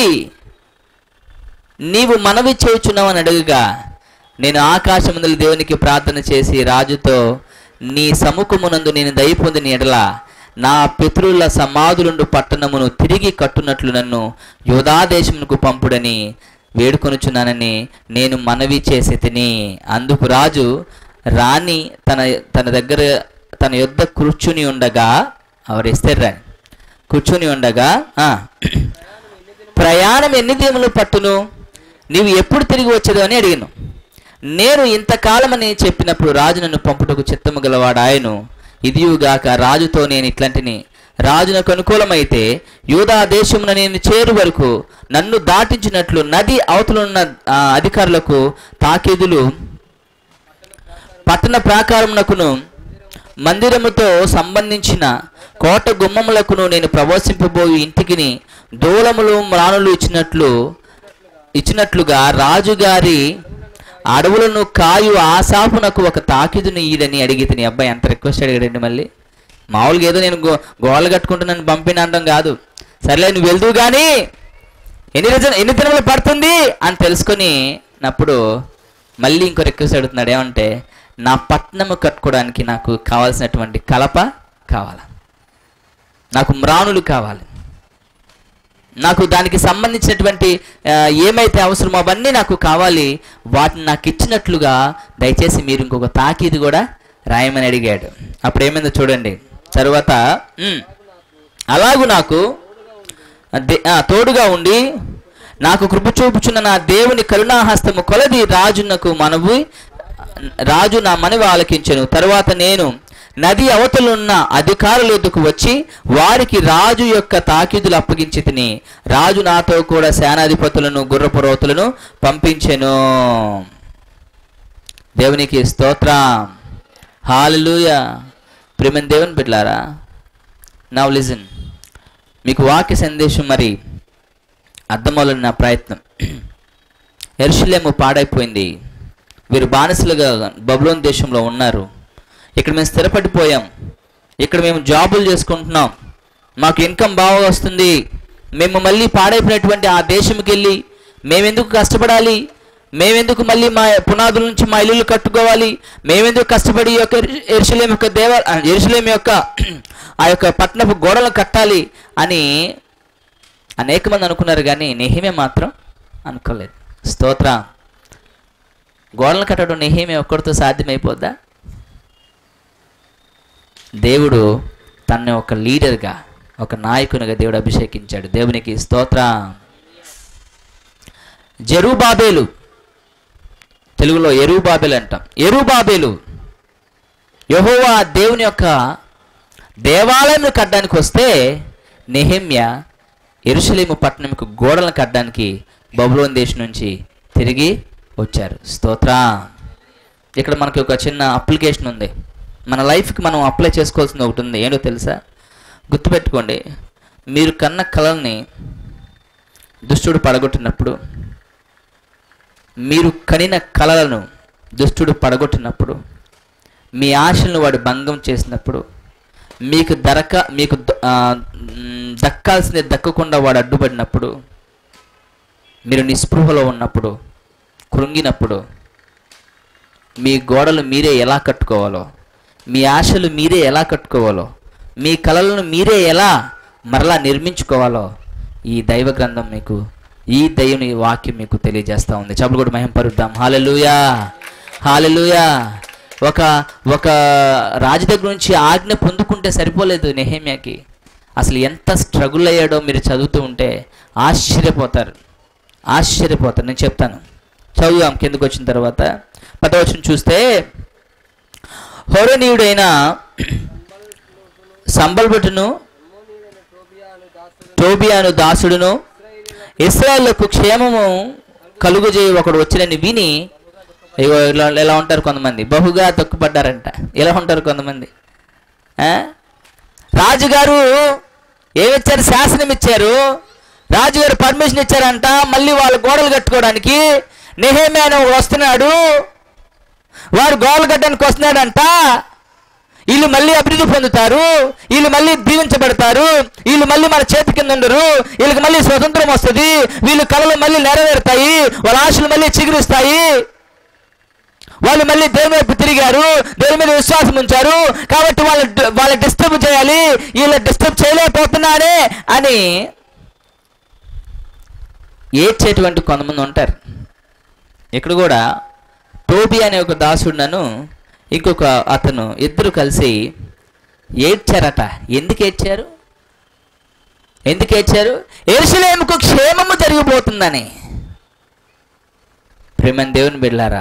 నీవు మనవి చేయుచున్నావు అని అడుగుగా నేను ఆకాశమందుల దేవునికి ప్రార్థన చేసి రాజుతో నీ సముఖమునందు నేను దయ పొందిన ఎడల నా పితరుల సమాధులుండు పట్టణమును తిరిగి కట్టునట్లు నన్ను యోధాదేశమునకు పంపుడని వేడుకొనుచున్నానని నేను మనవి చేసి తిని అందుకు రాజు రాణి తన తన దగ్గర తన యొద్ద కూర్చుని ఉండగా అవరిస్తారు రాణి కూర్చుని ఉండగా ఆ, ప్రయాణం ఎన్ని దినములు పట్టును నీవు ఎప్పుడు తిరిగి వచ్చేదో అని అడిగాను నేను ఇంతకాలమని చెప్పినప్పుడు రాజు నన్ను పంపుటకు చిత్తము గలవాడు ఆయను ఇదియుగాక రాజుతో నేను ఇట్లాంటిని రాజునకు అనుకూలమైతే యూదా దేశమున నేను చేరు వరకు నన్ను దాటించినట్లు నది అవతలున్న ఆ, అధికారులకు తాకీదులు పట్టణ ప్రాకారమునకును మందిరముతో సంబంధించిన కోట గుమ్మములకును నేను ప్రవేశింపబోయి ఇంటికిని దూలములు మ్రాణులు ఇచ్చినట్లు ఇచ్చినట్లుగా రాజుగారి అడవులను కాయు ఆసాపునకు ఒక తాకిదుని ఈడని అడిగి తిని అబ్బాయి ఎంత రిక్వెస్ట్ అడిగాడండి మళ్ళీ మామూలుగా ఏదో నేను గో గోళ్ళ కట్టుకుంటున్నాను పంపిన అనడం కాదు సర్లే నువ్వు వెళ్దు కానీ ఎన్ని రోజులు ఎన్ని దినములు పడుతుంది అని తెలుసుకొని నప్పుడు మళ్ళీ ఇంకో రిక్వెస్ట్ అడుగుతున్నాడు ఏమంటే నా పట్నము కట్టుకోవడానికి నాకు కావాల్సినటువంటి కలప కావాలి నాకు మ్రాణులు కావాలి నాకు దానికి సంబంధించినటువంటి ఆ, ఏమైతే అవసరమో అవన్నీ నాకు కావాలి వాటిని నాకు ఇచ్చినట్లుగా దయచేసి మీరు ఇంకొక తాకీది కూడా రాయమని అడిగాడు అప్పుడు ఏమైందో చూడండి తర్వాత "ఉమ్, అలాగు నాకు దే- ఆ, తోడుగా ఉండి నాకు కృప చూపుచున్న నా దేవుని కరుణాహస్తము కొలది రాజునకు మనవి రాజు నా మనవి ఆలకించెను తరువాత నేను నది అవతలున్న అధికారుల ఎద్దుకు వచ్చి వారికి రాజు యొక్క తాకీదులు అప్పగించి తిని రాజు నాతో కూడా సేనాధిపతులను గుర్రపురోతులను పంపించెను దేవునికి స్తోత్రం హాలెలూయ ప్రేమన్ దేవుని బిడ్లారా నవ్ లిజన్ మీకు వాక్య సందేశం మరి అర్థమవులని నా ప్రయత్నం ఎరుషులేము పాడైపోయింది వీరు బానిసలుగా బబులోన్ దేశంలో ఉన్నారు ఇక్కడ మేము స్థిరపడిపోయాం ఇక్కడ మేము జాబులు చేసుకుంటున్నాం మాకు ఇన్కమ్ బాగా వస్తుంది మేము మళ్ళీ పాడైపోయినటువంటి ఆ దేశంకి వెళ్ళి మేమెందుకు కష్టపడాలి మేమెందుకు మళ్ళీ మా పునాదుల నుంచి మా ఇల్లులు కట్టుకోవాలి మేమెందుకు కష్టపడి ఈ యొక్క ఎరుసలేం యొక్క దేవ ఎరుసలేం యొక్క ఆ యొక్క పట్టణపు గోడలు కట్టాలి అని అనేక మంది అనుకున్నారు కానీ నెహిమే మాత్రం అనుకోలేదు స్తోత్ర గోడలు కట్టడం నెహిమే ఒక్కడితో సాధ్యమైపోద్దా దేవుడు తనని ఒక లీడర్గా ఒక నాయకునిగా దేవుడు అభిషేకించాడు దేవునికి స్తోత్ర జెరుబాబేలు తెలుగులో ఎరుబాబేలు అంటాం ఎరుబాబేలు యెహోవా దేవుని యొక్క దేవాలయం కట్టడానికి వస్తే నెహెమ్య ఎరుసలేము పట్టణంకు గోడలను కట్టడానికి బబులోన్ దేశం నుంచి తిరిగి వచ్చారు స్తోత్ర ఇక్కడ మనకి ఒక చిన్న అప్లికేషన్ ఉంది మన లైఫ్కి మనం అప్లై చేసుకోవాల్సింది ఒకటి ఉంది ఏంటో తెలుసా గుర్తుపెట్టుకోండి మీరు కన్న కళల్ని దుష్టుడు పడగొట్టినప్పుడు మీరు కనిన కళలను దుష్టుడు పడగొట్టినప్పుడు మీ ఆశలను వాడు భంగం చేసినప్పుడు మీకు దరక మీకు ద- ఆ, మ్, దక్కాల్సింది దక్కకుండా వాడు అడ్డుపడినప్పుడు మీరు నిస్పృహలో ఉన్నప్పుడు కృంగినప్పుడు మీ గోడలు మీరే ఎలా కట్టుకోవాలో మీ ఆశలు మీరే ఎలా కట్టుకోవాలో మీ కళలను మీరే ఎలా మరలా నిర్మించుకోవాలో ఈ దైవ గ్రంథం మీకు ఈ దైవుని వాక్యం మీకు తెలియజేస్తా ఉంది చెప్పులు కూడా మహిం పరుద్దాం హాలెలుయా హాలెలుయా ఒక ఒక రాజు దగ్గర నుంచి ఆజ్ఞ పొందుకుంటే సరిపోలేదు నెహేమియాకి అసలు ఎంత స్ట్రగుల్ అయ్యాడో మీరు చదువుతూ ఉంటే ఆశ్చర్యపోతారు ఆశ్చర్యపోతారు నేను చెప్తాను చదువుదాం కిందకు వచ్చిన తర్వాత పదవచనం చూస్తే హోరనీయుడైన సంబల్బటును టోబియాను దాసుడును ఇస్రాయేళ్లకు క్షేమము కలుగుజేయి ఒకడు వచ్చినని విని ఇగో ఇలా ఇలా ఉంటారు కొంతమంది బహుగా తొక్కుపడ్డారంట ఇలా ఉంటారు కొంతమంది ఆ? రాజుగారు ఏమిచ్చారు శాసనం ఇచ్చారు రాజుగారు పర్మిషన్ ఇచ్చారంట మళ్ళీ వాళ్ళ గోడలు కట్టుకోవడానికి నెహేమే అని ఒకడు వస్తున్నాడు వాడు గోడలు కట్టడానికి వస్తున్నాడంట వీళ్ళు మళ్ళీ అభివృద్ధి పొందుతారు వీళ్ళు మళ్ళీ దీవించబడతారు వీళ్ళు మళ్ళీ మన చేతి కింద ఉండరు వీళ్ళకి మళ్ళీ స్వతంత్రం వస్తుంది వీళ్ళు కళలు మళ్ళీ నెరవేరుతాయి వాళ్ళ ఆశలు మళ్ళీ చిగురిస్తాయి వాళ్ళు మళ్ళీ దేవుని వైపు తిరిగారు దేవుని మీద విశ్వాసం ఉంచారు కాబట్టి వాళ్ళు వాళ్ళ డిస్టర్బ్ చేయాలి వీళ్ళు డిస్టర్బ్ చేయలేకపోతున్నారే అని ఏడ్చేటువంటి కొంతమంది ఉంటారు ఇక్కడ కూడా టోబీ అనే ఒక దాసుడునను ఇంకొక అతను ఇద్దరు కలిసి ఏడ్చారట ఎందుకు ఏడ్చారు ఎందుకు ఏడ్చారు ఎరుసలేముకు క్షేమము జరిగిపోతుందని ప్రేమన్ దేవుని బిడ్డారా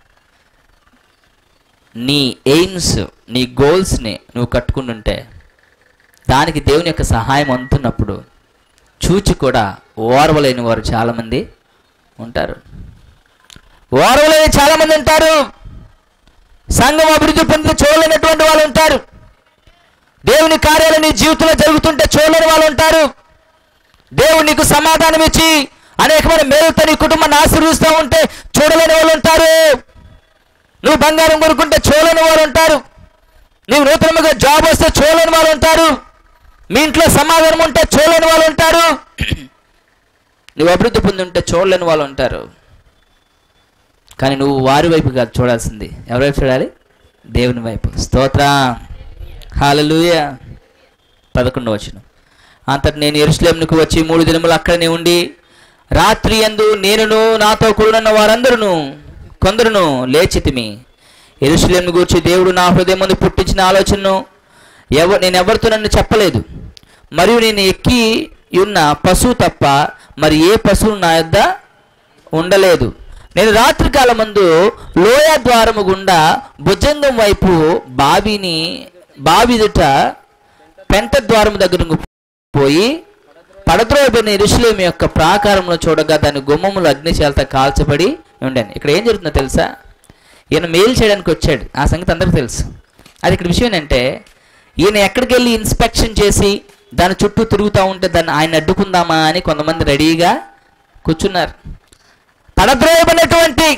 నీ ఎయిమ్స్ నీ గోల్స్ని నువ్వు కట్టుకుంటుంటే దానికి దేవుని యొక్క సహాయం అందుతున్నప్పుడు చూచి కూడా ఓర్వలేని వారు చాలామంది ఉంటారు ఓర్వలేని చాలామంది ఉంటారు సంఘం అభివృద్ధి పొంది చూడలేనటువంటి వాళ్ళు ఉంటారు దేవుని కార్యాలు నీ జీవితంలో జరుగుతుంటే చూడలేని వాళ్ళు ఉంటారు దేవుడు నీకు సమాధానం ఇచ్చి అనేకమైన మేలుతో నీ కుటుంబాన్ని ఆశీర్వదిస్తూ ఉంటే చూడలేని వాళ్ళు ఉంటారు నువ్వు బంగారం కొనుక్కుంటే చూడలేని వారు ఉంటారు నీవు నూతనముగా జాబ్ వస్తే చూడలేని వాళ్ళు ఉంటారు మీ ఇంట్లో సమాధానం ఉంటే చూడలేని వాళ్ళు ఉంటారు నువ్వు అభివృద్ధి పొంది ఉంటే చూడలేని వాళ్ళు ఉంటారు కానీ నువ్వు వారి వైపు కాదు చూడాల్సింది ఎవరి వైపు చూడాలి దేవుని వైపు స్తోత్ర హాలలుయ పదకొండవ వచనం అంతటి నేను ఎరుసలేంకు వచ్చి మూడు దినములు అక్కడనే ఉండి రాత్రి ఎందు నేనును నాతో కూడిన వారందరూ కొందరును లేచితిమి ఎరుసలేంను గూర్చి దేవుడు నా హృదయం ముందు పుట్టించిన ఆలోచనను ఎవ నేను ఎవరితో నన్ను చెప్పలేదు మరియు నేను ఎక్కి ఉన్న పశువు తప్ప మరి ఏ పశువు నా యొద్ద ఉండలేదు నేను రాత్రికాల మందు లోయ ద్వారము గుండా భుజంగం వైపు బావిని బావిదుట పెంట ద్వారము దగ్గరకు పోయి పడద్రోబిన ఇరుషులేమి యొక్క ప్రాకారంలో చూడగా దాని గుమ్మములు అగ్నిశాలతో కాల్చబడి ఉండాను ఇక్కడ ఏం జరుగుతుందో తెలుసా ఈయన మేలు చేయడానికి వచ్చాడు ఆ సంగతి అందరికీ తెలుసు అది ఇక్కడ విషయం ఏంటంటే ఈయన ఎక్కడికి వెళ్ళి ఇన్స్పెక్షన్ చేసి దాని చుట్టూ తిరుగుతూ ఉంటే దాన్ని ఆయన అడ్డుకుందామా అని కొంతమంది రెడీగా కూర్చున్నారు పడద్రోయబడినటువంటి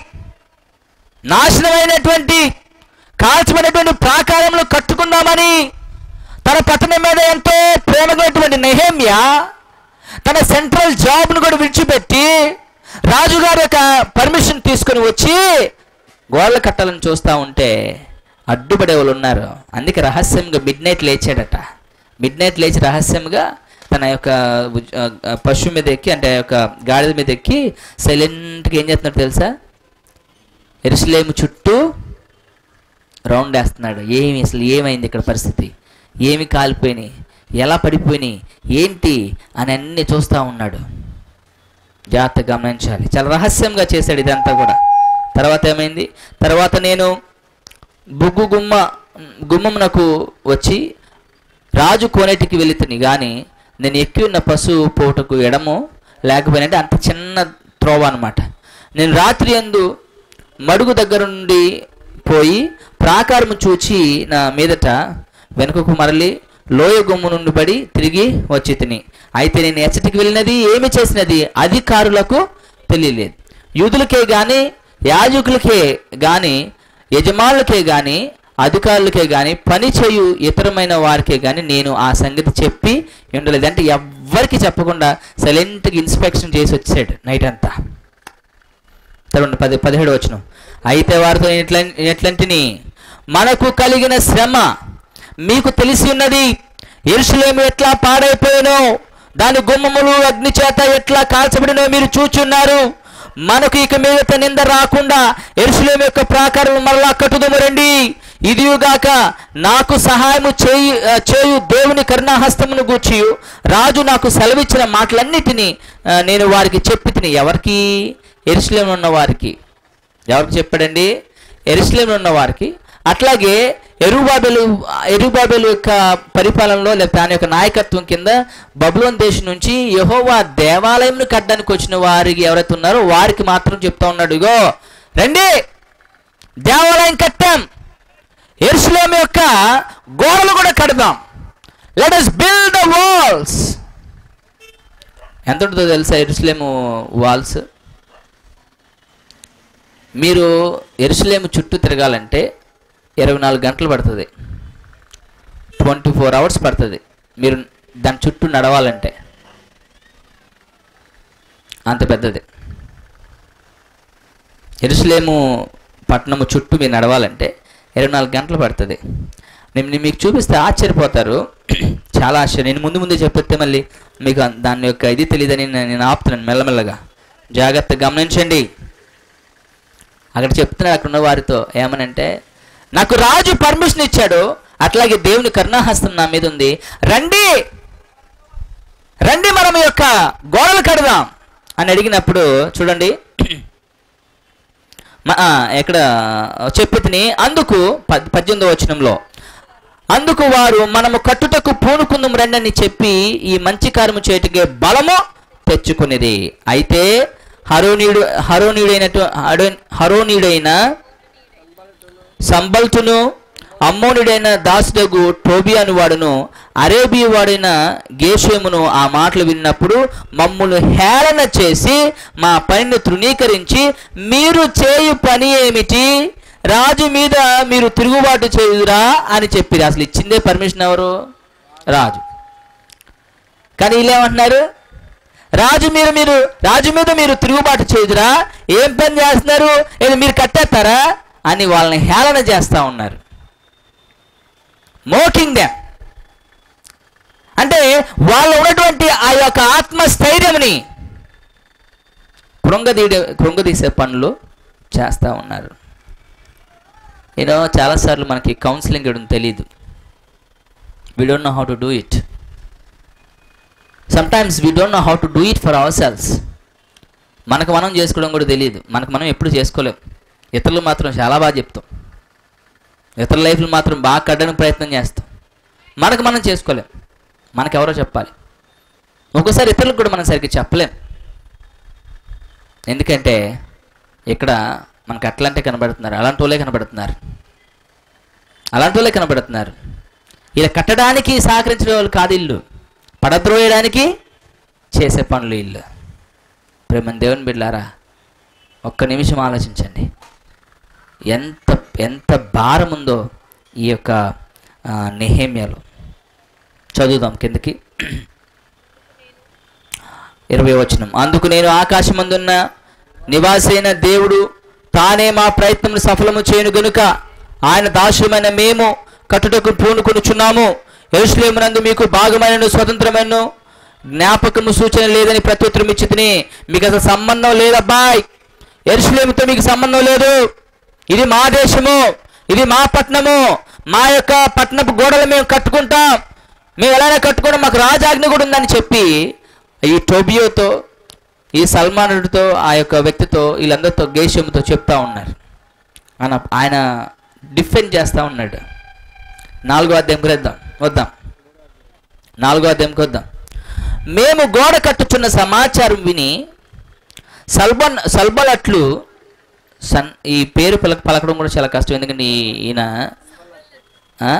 నాశనమైనటువంటి కాల్చబడినటువంటి ప్రాకారంలో కట్టుకుందామని తన పట్టణం మీద ఎంతో ప్రేమగైనటువంటి నెహేమ్య తన సెంట్రల్ జాబ్ను కూడా విడిచిపెట్టి రాజుగారి యొక్క పర్మిషన్ తీసుకొని వచ్చి గోడలు కట్టాలని చూస్తూ ఉంటే అడ్డుపడే వాళ్ళు ఉన్నారు అందుకే రహస్యంగా మిడ్ నైట్ లేచాడట మిడ్ నైట్ లేచి రహస్యంగా తన యొక్క ఉజ్- ఆ, ఆ, పశువు మీద ఎక్కి అంటే ఆ యొక్క గాడిద మీద ఎక్కి సైలెంట్గా ఏం చేస్తున్నాడు తెలుసా ఎరుసలేము చుట్టూ రౌండ్ వేస్తున్నాడు ఏమి అసలు ఏమైంది ఇక్కడ పరిస్థితి ఏమి కాలిపోయినాయి ఎలా పడిపోయినాయి ఏంటి అని అన్నీ చూస్తూ ఉన్నాడు జాగ్రత్త గమనించాలి చాలా రహస్యంగా చేశాడు ఇదంతా కూడా తర్వాత ఏమైంది తర్వాత నేను బుగ్గు గుమ్మ గుమ్మమునకు వచ్చి రాజు కోనేటికి వెళితిని కానీ నేను ఎక్కి ఉన్న పశువు పోటకు ఎడము లేకపోయినంటే అంత చిన్న త్రోవ అనమాట నేను రాత్రి అందు మడుగు దగ్గర నుండి పోయి ప్రాకారము చూచి నా మీదట వెనుకకు మరలి లోయ గుమ్ము నుండి పడి తిరిగి వచ్చి తిని అయితే నేను ఎచ్చటికి వెళ్ళినది ఏమి చేసినది అధికారులకు తెలియలేదు యూదులకే గాని యాజకులకే గాని యజమానులకే గాని అధికారులకే గాని పని చేయు ఇతరమైన వారికే గాని నేను ఆ సంగతి చెప్పి ఉండలేదు అంటే ఎవ్వరికి చెప్పకుండా సైలెంట్గా ఇన్స్పెక్షన్ చేసి వచ్చాడు నైట్ అంతా తర్వాత పది పదిహేడు వచ్చిన అయితే వారితో ఎట్ల ఎట్లంటిని మనకు కలిగిన శ్రమ మీకు తెలిసి ఉన్నది ఎరుసలేము ఎట్లా పాడైపోయినో దాని గుమ్మములు అగ్ని చేత ఎట్లా కాల్చబడినో మీరు చూచున్నారు మనకు ఇక మీదట నింద రాకుండా ఎరుసలేము యొక్క ప్రాకారం మరలా కట్టుదము రండి ఇదియుగాక నాకు సహాయము చేయు ఆ, చేయు దేవుని కరుణాహస్తమును గూర్చి రాజు నాకు సెలవిచ్చిన మాటలన్నిటినీ ఆ, నేను వారికి చెప్పి తిని ఎవరికి ఎరుసలేము ఉన్న వారికి ఎవరికి చెప్పాడండి ఎరుసలేములో ఉన్న వారికి అట్లాగే ఎరుబాబెలు ఎరుబాబెలు యొక్క పరిపాలనలో లేదా దాని యొక్క నాయకత్వం కింద బబులోన్ దేశం నుంచి యెహోవా దేవాలయంను కట్టడానికి వచ్చిన వారికి ఎవరైతే ఉన్నారో వారికి మాత్రం చెప్తా ఉన్నాడు ఇగో రండి దేవాలయం కట్టాం ఎరుసలేం యొక్క గోడలు కూడా కడదాం let us build the walls ఎంత ఉంటుందో తెలుసా ఎరుసలేము వాల్స్ మీరు ఎరుసలేము చుట్టూ తిరగాలంటే ఇరవై నాలుగు గంటలు పడుతుంది ట్వంటీ ఫోర్ అవర్స్ పడుతుంది మీరు దాని చుట్టూ నడవాలంటే అంత పెద్దది ఎరుసలేము పట్టణము చుట్టూ మీరు నడవాలంటే ఇరవై నాలుగు గంటలు పడుతుంది నేను నేను మీకు చూపిస్తే ఆశ్చర్యపోతారు చాలా ఆశ్చర్యం నేను ముందు ముందే చెప్పితే మళ్ళీ మీకు అన్- దాని యొక్క ఇది తెలియదని నేను నేను ఆపుతున్నాను మెల్లమెల్లగా జాగ్రత్తగా గమనించండి అక్కడ చెప్తున్నాడు అక్కడ ఉన్న వారితో ఏమనంటే నాకు రాజు పర్మిషన్ ఇచ్చాడు అట్లాగే దేవుని కరుణాహస్తం నా మీద ఉంది రండి రండి మనం ఈ యొక్క గోడలు కడదాం అని అడిగినప్పుడు చూడండి మ- ఆ, ఎక్కడ చెప్పితిని అందుకు పద్- పద్దెనిమిదవ వచనంలో అందుకు వారు మనము కట్టుటకు పూనుకుందాం రండి అని చెప్పి ఈ మంచి కార్యము చేయటకే బలము తెచ్చుకునేది అయితే హరోనీయుడు హరోనీయుడైనటు హరో- హరోనీయుడైన సంబల్తును అమ్మోనుడైన దాసుడగు టోబియాను వాడును అరేబియా వాడైన గేషేమును ఆ మాటలు విన్నప్పుడు మమ్మును హేళన చేసి మా పనిని తృణీకరించి మీరు చేయు పని ఏమిటి రాజు మీద మీరు తిరుగుబాటు చేయురా అని చెప్పిరు అసలు ఇచ్చిందే పర్మిషన్ ఎవరు రాజు కానీ వీళ్ళు ఏమంటున్నారు రాజు మీరు మీరు రాజు మీద మీరు తిరుగుబాటు చేయుదురా ఏం పని చేస్తున్నారు ఏది మీరు కట్టేస్తారా అని వాళ్ళని హేళన చేస్తూ ఉన్నారు మోకింగ్ దెమ్ అంటే వాళ్ళు ఉన్నటువంటి ఆ యొక్క ఆత్మస్థైర్యంని కృంగదీడే కృంగదీసే పనులు చేస్తూ ఉన్నారు యూనో చాలాసార్లు మనకి కౌన్సిలింగ్ ఇవ్వడం తెలియదు we don't know how to do it sometimes we don't know how to do it for our selves మనకు మనం చేసుకోవడం కూడా తెలియదు మనకు మనం ఎప్పుడు చేసుకోలేం ఇతరులు మాత్రం చాలా బాగా చెప్తాం ఇతరుల లైఫ్లు మాత్రం బాగా కట్టడానికి ప్రయత్నం చేస్తాం మనకు మనం చేసుకోలేం మనకెవరో చెప్పాలి ఒక్కోసారి ఇతరులకు కూడా మనం సరిగ్గా చెప్పలేం ఎందుకంటే ఇక్కడ మనకు అట్లాంటి కనబడుతున్నారు అలాంటి వాళ్ళే కనబడుతున్నారు అలాంటి వాళ్ళే కనబడుతున్నారు ఇలా కట్టడానికి సహకరించిన వాళ్ళు కాదు ఇల్లు పడద్రోయడానికి చేసే పనులు ఇల్లు ప్రేమ దేవుని బిడ్డారా ఒక్క నిమిషం ఆలోచించండి ఎంత ఎంత భారం ఉందో ఈ యొక్క ఆ, నెహేమ్యాలో చదువుదాం కిందకి ఇరవై వచనం అందుకు నేను ఆకాశమందున్న నివాసైన దేవుడు తానే మా ప్రయత్నం సఫలము చేయను గనుక ఆయన దాసులమైన మేము కట్టుటకు పూనుకొనుచున్నాము ఎరుసలేమునందు మీకు భాగమైన స్వతంత్రమైన జ్ఞాపకము సూచన లేదని ప్రత్యుత్తరం ఇచ్చి తిని మీకు అసలు సంబంధం లేదబ్బాయ్ ఎరుసలేముతో మీకు సంబంధం లేదు ఇది మా దేశము ఇది మా పట్టణము మా యొక్క పట్టణపు గోడలు మేము కట్టుకుంటాం మేము ఎలానే కట్టుకోవడం మాకు రాజాజ్ఞ కూడా ఉందని చెప్పి ఈ టోబియోతో ఈ సల్మానుడితో ఆ యొక్క వ్యక్తితో వీళ్ళందరితో గేషంతో చెప్తా ఉన్నారు ఆయన ఆయన డిఫెండ్ చేస్తూ ఉన్నాడు నాలుగో అధ్యాయంకి వద్దాం వద్దాం నాలుగో అధ్యాయంకి వద్దాం మేము గోడ కట్టుచున్న సమాచారం విని సల్బన్ సల్బలట్లు సన్ ఈ పేరు పలక పలకడం కూడా చాలా కష్టం ఎందుకంటే ఈ- ఈయన ఆ?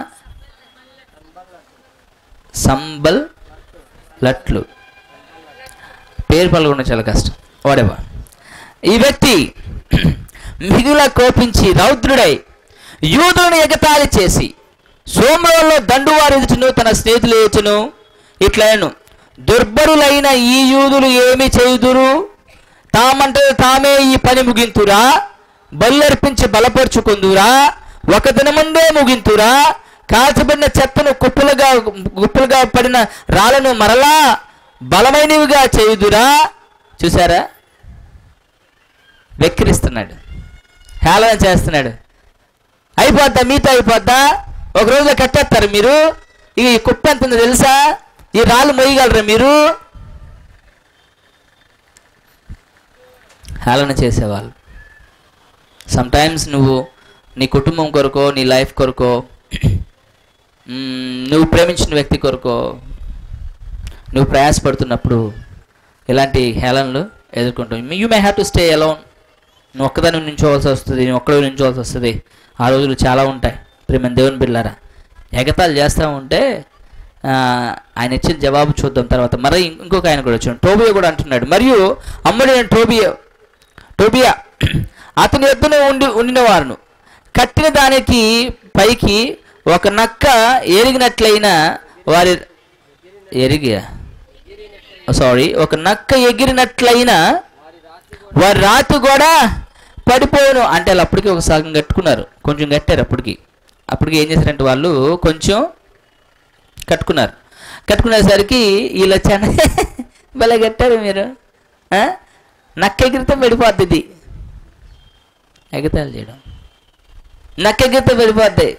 సంబల్ లట్లు పేరు పలకడం చాలా కష్టం వాడేవా ఈ వ్యక్తి మిగుల కోపించి రౌద్రుడై యూదులను ఎగతాళి చేసి సోమరంలో దండువారి ఎదుటను తన స్నేహితులు ఎదుటను ఇట్లను దుర్బరులైన ఈ యూదులు ఏమి చేయుదురు తామంటే తామే ఈ పని ముగింతురా బల్లర్పించి బలపరుచుకుందురా ఒక దినముందే ముగింతురా కాల్చబడిన చెత్తను కుప్పలుగా గుప్పలుగా పడిన రాళ్ళను మరలా బలమైనవిగా చేయుదురా చూసారా వెక్కిరిస్తున్నాడు హేళన చేస్తున్నాడు అయిపోద్దా మీతో అయిపోద్దా ఒక రోజులో కట్టేస్తారు మీరు ఇక ఈ కుప్ప ఎంత ఉందో తెలుసా ఈ రాళ్ళు మొయ్యగలరా మీరు హేళన చేసేవాళ్ళు సమ్టైమ్స్ నువ్వు నీ కుటుంబం కొరకో నీ లైఫ్ కొరకో మ్మ్, నువ్వు ప్రేమించిన వ్యక్తి కొరకో నువ్వు ప్రయాసపడుతున్నప్పుడు ఇలాంటి హేళనలు ఎదుర్కొంటావు you may have to stay alone నువ్వు ఒక్కదాని నించోవాల్సి వస్తుంది నువ్వు ఒక్కడే నించోవాల్సి వస్తుంది ఆ రోజులు చాలా ఉంటాయి ప్రేమ దేవుని బిళ్ళారా ఎగతాలు చేస్తూ ఉంటే ఆ, ఆయన ఇచ్చిన జవాబు చూద్దాం తర్వాత మరి ఇం- ఇంకొక ఆయన కూడా వచ్చాడు టోబియా కూడా అంటున్నాడు మరియు అమ్ముడైన టోబియా టోబియా అతని ఎద్దున ఉండి ఉండిన వారును కట్టిన దానికి పైకి ఒక నక్క ఎరిగినట్లయిన వారి ఎరిగి సారీ ఒక నక్క ఎగిరినట్లయిన వారి రాతి కూడా పడిపోను అంటే వాళ్ళు అప్పటికి ఒక సగం కట్టుకున్నారు కొంచెం కట్టారు అప్పటికి అప్పటికి ఏం చేశారంటే వాళ్ళు కొంచెం కట్టుకున్నారు కట్టుకునేసరికి వీళ్ళు వచ్చాను భలే కట్టారు మీరు ఆ? నక్క ఎగిరితే పడిపోద్ది ఇది ఎగతాళి చేయడం నక్క ఎగిరితే పడిపోద్ది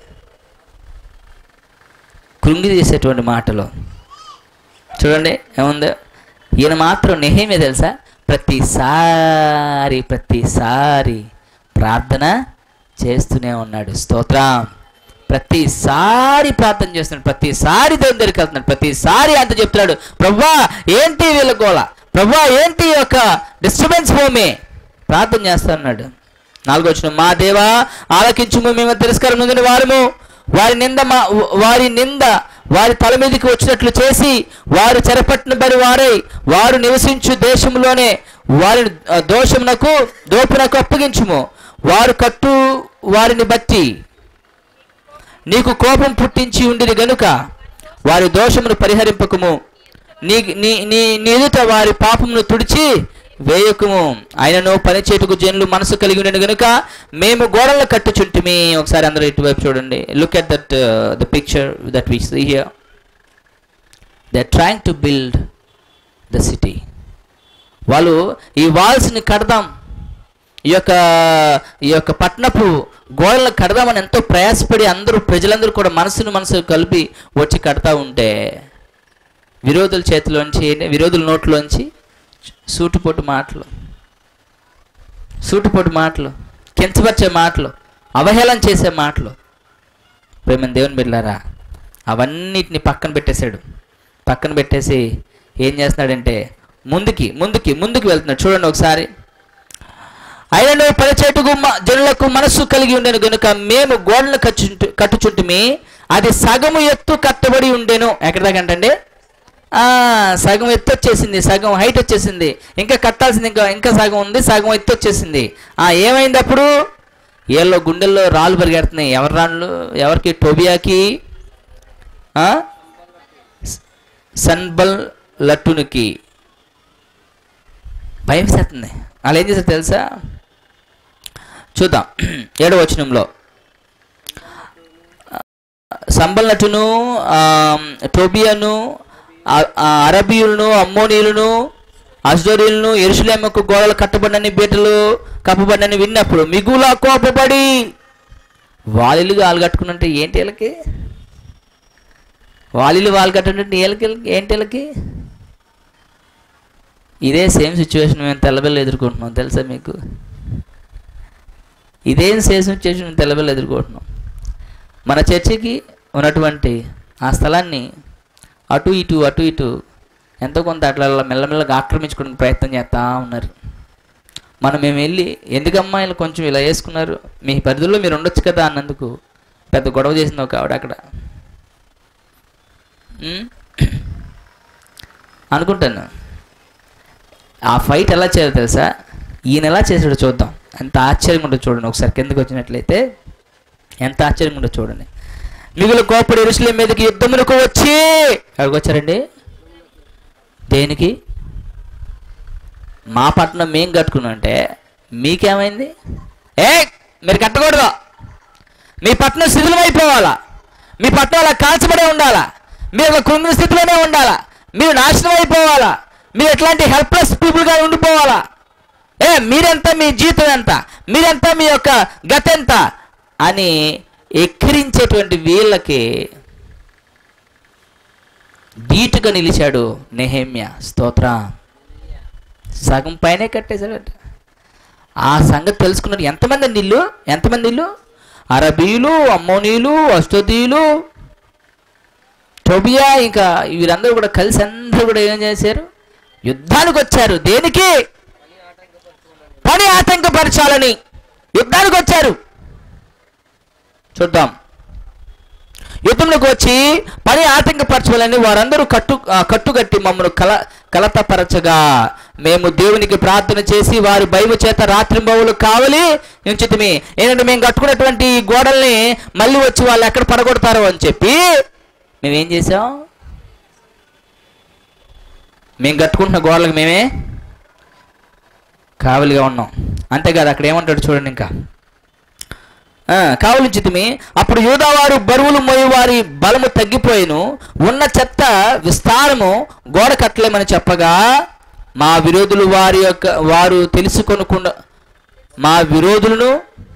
కృంగి చేసేటువంటి మాటలు చూడండి ఏముందో ఈయన మాత్రం నెహేమే తెలుసా ప్రతిసారి ప్రతిసారి ప్రార్థన చేస్తూనే ఉన్నాడు స్తోత్రం ప్రతిసారి ప్రార్థన చేస్తున్నాడు ప్రతిసారి దేవుని దగ్గరికి వెళ్తున్నాడు ప్రతిసారి అంత చెప్తున్నాడు ప్రభా ఏంటి వీళ్ళ గోళ ప్రభా ఏంటి ఈ యొక్క డిస్టర్బెన్స్ భూమి ప్రార్థన చేస్తా ఉన్నాడు నాలుగో వచ్చిన మా దేవా ఆలకించుము మేము తిరస్కారం నొందిన వారము వారి నింద మా వారి నింద వారి తల మీదకి వచ్చినట్లు చేసి వారు చెరపట్టినబడి వారై వారు నివసించు దేశంలోనే వారి ఆ, దోషమునకు దోపునకు అప్పగించుము వారు కట్టు వారిని బట్టి నీకు కోపం పుట్టించి ఉండిరి గనుక వారి దోషమును పరిహరింపకము నీ నీ నీ నీ ఎదుట వారి పాపమును తుడిచి వేయకము ఆయనను పనిచేటుకు జనులు మనసు కలిగి ఉండను గనుక మేము గోడలను కట్టుచుంటిమి ఒకసారి అందరూ ఇటువైపు చూడండి look at that the picture that we see here they trying to build the city వాళ్ళు ఈ వాల్స్ని కడదాం ఈ యొక్క ఈ యొక్క పట్టణపు గోడలను కడదామని ఎంతో ప్రయాసపడి అందరూ ప్రజలందరూ కూడా మనసును మనసు కలిపి వచ్చి కడతా ఉంటే విరోధుల చేతిలోంచి విరోధుల నోట్లోంచి సూటుపోటు మాటలు సూటుపోటు మాటలు కించపరిచే మాటలు అవహేళన చేసే మాటలు ప్రేమ దేవుని బిడ్డారా అవన్నిటిని పక్కన పెట్టేశాడు పక్కన పెట్టేసి ఏం చేస్తున్నాడంటే ముందుకి ముందుకి ముందుకు వెళ్తున్నాడు చూడండి ఒకసారి అయినను పరిచేటుకు మ- జనులకు మనస్సు కలిగి ఉండెను గనుక మేము గోడలు కట్టు కట్టుచుంటుమి అది సగము ఎత్తు కట్టబడి ఉండెను ఎక్కడ దాకా అంటే ఆ, సగం ఎత్తు వచ్చేసింది సగం హైట్ వచ్చేసింది ఇంకా కట్టాల్సింది ఇంకా ఇంకా సగం ఉంది సగం ఎత్తు వచ్చేసింది ఆ ఏమైంది అప్పుడు ఏళ్ళలో గుండెల్లో రాళ్ళు పరిగెడుతున్నాయి ఎవరి రాళ్ళు ఎవరికి టోబియాకి ఆ? స- సన్బల్ లట్టునికి భయం వేసేస్తుంది వాళ్ళు ఏం చేశారు తెలుసా చూద్దాం ఏడవ వచనంలో సంబల్ నటును ఆ, టోబియాను ఆ- ఆ అరబీయులను అమ్మోనీయులను అజ్దోరీలను ఎరుసలేమకు గోడలు కట్టబడినని బీటలు కప్పబడినని విన్నప్పుడు మిగులా కోపపడి వాలిలుగా ఆలు కట్టుకున్నట్టు ఏంటి వీళ్ళకి వాలిలు వాళ్ళు కట్టుకుంటే వీళ్ళకి ఏంటి వీళ్ళకి ఇదే సేమ్ సిచ్యువేషన్ మేము తెల్లబెల్లి ఎదుర్కొంటున్నాం తెలుసా మీకు ఇదేం సేమ్ సిచ్యువేషన్ మేము తెల్లబెల్లి ఎదుర్కొంటున్నాం మన చర్చికి ఉన్నటువంటి ఆ స్థలాన్ని అటు ఇటు అటు ఇటు ఎంతో కొంత అట్లా మెల్లమెల్లగా ఆక్రమించుకోవడానికి ప్రయత్నం చేస్తూ ఉన్నారు మనం మేము వెళ్ళి ఎందుకు అమ్మాయిలు కొంచెం ఇలా వేసుకున్నారు మీ పరిధిలో మీరు ఉండొచ్చు కదా అన్నందుకు పెద్ద గొడవ చేసింది ఒక ఆవిడ అక్కడ ఉమ్? అనుకుంటాను ఆ ఫైట్ ఎలా చేయాలో తెలుసా ఈయన ఎలా చేసాడో చూద్దాం ఎంత ఆశ్చర్యంగా ఉంటుందో చూడండి ఒకసారి కిందకు వచ్చినట్లయితే ఎంత ఆశ్చర్యంగా ఉంటుందో చూడండి మిగులు కోపడి ఎరుసలేం మీదకి యుద్ధములకు వచ్చి ఎక్కడికి వచ్చారండి దేనికి మా పట్టణం మేం కట్టుకున్నాం అంటే మీకేమైంది ఏ మీరు కట్టకూడదు మీ పట్టణం శిథిలమైపోవాలా మీ పట్టణం అలా కాల్చబడే ఉండాలా మీరు అలా కృంగిన స్థితిలోనే ఉండాలా మీరు నాశనం అయిపోవాలా మీరు ఎట్లాంటి హెల్ప్లెస్ పీపుల్గా ఉండిపోవాలా ఏ మీరెంత మీ జీతం ఎంత మీరెంత మీ యొక్క గత ఎంత అని ఎక్కిరించేటువంటి వీళ్ళకి ధీటుగా నిలిచాడు నెహేమ్య స్తోత్ర సగం పైనే కట్టేశాడట ఆ సంగతి తెలుసుకున్నారు ఎంతమంది అండి ఇల్లు ఎంతమంది ఇల్లు అరబీలు అమ్మోనీలు అష్టోదీయులు టోబియా ఇంకా వీరందరూ కూడా కలిసి అందరూ కూడా ఏం చేశారు యుద్ధానికి వచ్చారు దేనికి పని ఆటంకపరచాలని యుద్ధానికి వచ్చారు చూద్దాం యుద్ధంలోకి వచ్చి పని ఆటంకపరచాలని వారందరూ కట్టు ఆ, కట్టుకట్టి మమ్మల్ని కల కలతపరచగా మేము దేవునికి ప్రార్థన చేసి వారి భయము చేత రాత్రింబవులు కావలి ఉంచితిమి ఏంటంటే మేము కట్టుకున్నటువంటి ఈ గోడల్ని మళ్ళీ వచ్చి వాళ్ళు ఎక్కడ పడగొడతారో అని చెప్పి మేమేం చేసాం మేము కట్టుకుంటున్న గోడలకు మేమే కావలిగా ఉన్నాం అంతేకాదు అక్కడ ఏమంటాడు చూడండి ఇంకా ఆ, కావలించితిమి అప్పుడు యూదావారు బరువులు మోయి వారి బలము తగ్గిపోయిను ఉన్న చెత్త విస్తారము గోడ కట్టలేమని చెప్పగా మా విరోధులు వారి యొక్క వారు తెలుసుకొనకుండా మా విరోధులను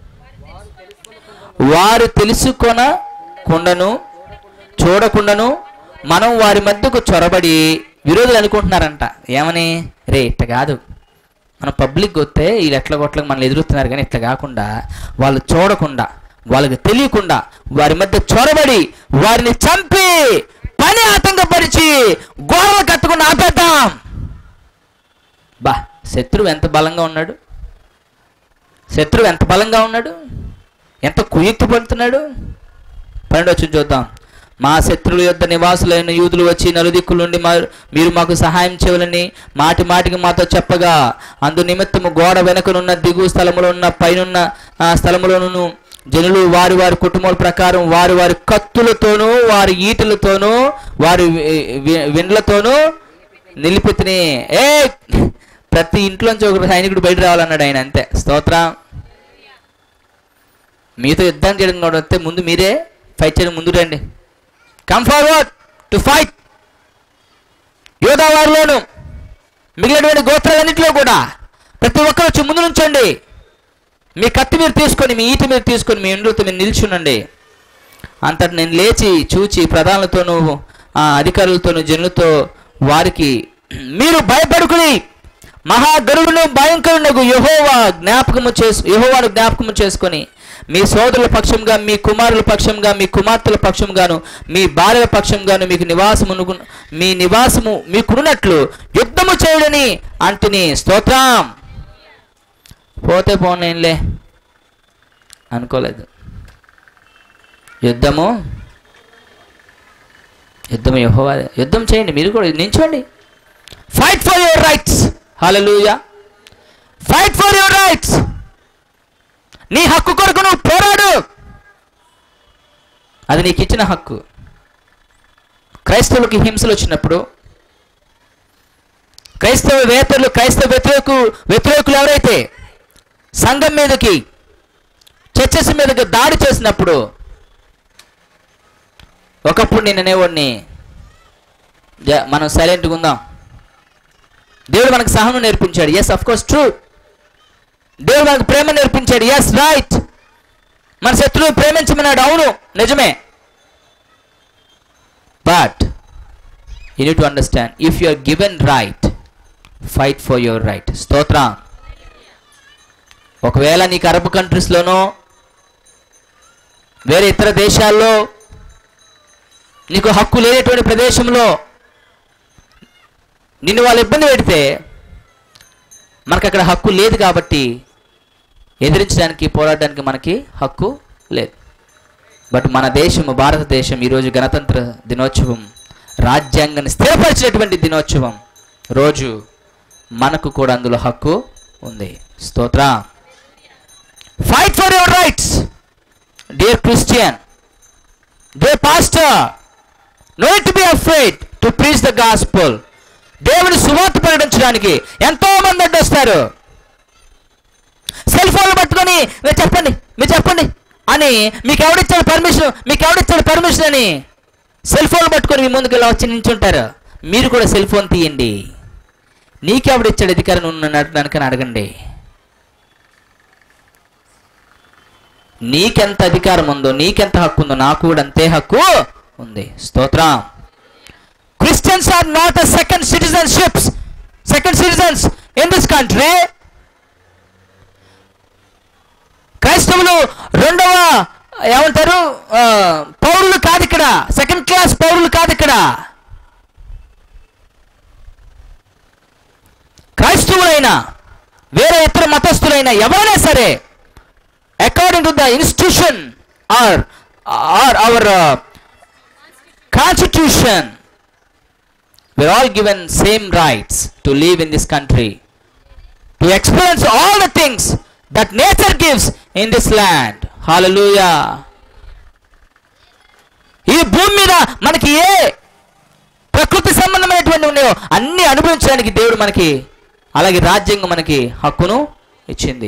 వారు తెలుసుకొనకుండను చూడకుండాను మనం వారి మధ్యకు చొరబడి విరోధులు అనుకుంటున్నారంట ఏమని రే ఇట్ట కాదు మన పబ్లిక్ వస్తే వీళ్ళు ఎట్ల కొట్లకు మనల్ని ఎదురుతున్నారు కానీ ఇట్లా కాకుండా వాళ్ళు చూడకుండా వాళ్ళకి తెలియకుండా వారి మధ్య చొరబడి వారిని చంపి పని ఆతంకపరిచి గోడలు కట్టకుండా ఆపేద్దాం బా శత్రువు ఎంత బలంగా ఉన్నాడు శత్రువు ఎంత బలంగా ఉన్నాడు ఎంత కుయుక్తి పడుతున్నాడు పన్నెండు వచ్చి చూద్దాం మా శత్రువుల యొక్క నివాసులైన యూదులు వచ్చి నలుదిక్కుల నుండి మా- మీరు మాకు సహాయం చేయవలని మాటి మాటికి మాతో చెప్పగా అందు నిమిత్తము గోడ వెనుకనున్న దిగు స్థలములో ఉన్న పైనున్న ఆ, స్థలములోను జనులు వారి వారి కుటుంబాల ప్రకారం వారి వారి కత్తులతోనూ వారి ఈటలతోనూ వారి వి- వి- విండ్లతోనూ నిలిపితిని ఏ ప్రతి ఇంట్లోంచి ఒక సైనికుడు బయట రావాలన్నాడు ఆయన అంతే స్తోత్రం మీతో యుద్ధం చేయడం కూడా వస్తే ముందు మీరే ఫైట్ చేయడం ముందు రండి కమ్ ఫార్వర్డ్ టు ఫైట్ యోధావారిలోను మిగిలినటువంటి గోత్రాలన్నింటిలో కూడా ప్రతి ఒక్కరు వచ్చి ముందు నుంచండి మీ కత్తి మీరు తీసుకొని మీ ఈట మీరు తీసుకొని మీ ఇండ్లతో మీరు నిల్చునండి అంతటి నేను లేచి చూచి ప్రధానులతోనూ ఆ అధికారులతోను జనులతో వారికి మీరు భయపడుకుని మహాగరుడును భయంకరునకు యహోవా జ్ఞాపకము చేసు యహోవాను జ్ఞాపకము చేసుకొని మీ సోదరుల పక్షంగా మీ కుమారుల పక్షంగా మీ కుమార్తెల పక్షంగాను మీ భార్యల పక్షంగాను మీకు నివాసమును మీ నివాసము మీకున్నట్లు యుద్ధము చేయుడని అంటిని స్తోత్రం పోతే పోనేంలే అనుకోలేదు యుద్ధము యుద్ధం యెహోవా యుద్ధం చేయండి మీరు కూడా నించోండి fight for your rights hallelujah fight for your rights నీ హక్కు కొరకు నువ్వు పోరాడు అది నీకు ఇచ్చిన హక్కు క్రైస్తవులకి హింసలు వచ్చినప్పుడు క్రైస్తవ వేతరులు క్రైస్తవ వ్యతిరేకు వ్యతిరేకులు ఎవరైతే సంఘం మీదకి చర్చస్ మీదకి దాడి చేసినప్పుడు ఒకప్పుడు నేను అనేవాడిని జ- మనం సైలెంట్గా ఉందాం దేవుడు మనకు సహనం నేర్పించాడు ఎస్ అఫ్ కోర్స్ ట్రూ దేవుడు మనకు ప్రేమ నేర్పించాడు ఎస్ రైట్ మన శత్రువు ప్రేమించమన్నాడు అవును నిజమే but you need to understand if you are given right fight for your right స్తోత్రం ఒకవేళ నీకు అరబ్ కంట్రీస్లోనో వేరే ఇతర దేశాల్లో నీకు హక్కు లేనటువంటి ప్రదేశంలో నిన్ను వాళ్ళు ఇబ్బంది పెడితే మనకు అక్కడ హక్కు లేదు కాబట్టి ఎదిరించడానికి పోరాడడానికి మనకి హక్కు లేదు బట్ మన దేశము భారతదేశం ఈరోజు గణతంత్ర దినోత్సవం రాజ్యాంగాన్ని స్థిరపరిచినటువంటి దినోత్సవం రోజు మనకు కూడా అందులో హక్కు ఉంది స్తోత్ర fight for your rights dear Christian dear pastor no to be afraid to preach the gospel దేవుని సువార్త ప్రకటించడానికి ఎంతో మంది అడ్డొస్తారు సెల్ ఫోన్లు పట్టుకొని మీరు చెప్పండి మీరు చెప్పండి అని మీకు ఎవడిచ్చాడు పర్మిషన్ మీకు ఎవడిచ్చాడు పర్మిషన్ అని సెల్ ఫోన్ పట్టుకొని మీ ముందుకు ఇలా వచ్చి నించుంటారు మీరు కూడా సెల్ ఫోన్ తీయండి నీకెవడిచ్చాడు అధికారం నువ్వు నన్ను అడగడానికని అడగండి నీకెంత అధికారం ఉందో నీకెంత హక్కు ఉందో నాకు కూడా అంతే హక్కు ఉంది స్తోత్రం Christians are not a second citizenships second citizens in this country క్రైస్తవులు రెండవ ఏమంటారు ఆ, పౌరులు కాదు ఇక్కడ సెకండ్ క్లాస్ పౌరులు కాదు ఇక్కడ క్రైస్తవులైనా వేరే ఇతర మతస్థులైనా ఎవరైనా సరే according to the institution are are our constitution we're all given same rights to live in this country to experience all the things that nature gives in this land hallelujah ఈ భూమి మీద మనకి ఏ ప్రకృతి సంబంధమైనటువంటి ఉన్నాయో అన్ని అనుభవించడానికి దేవుడు మనకి అలాగే రాజ్యాంగం మనకి హక్కును ఇచ్చింది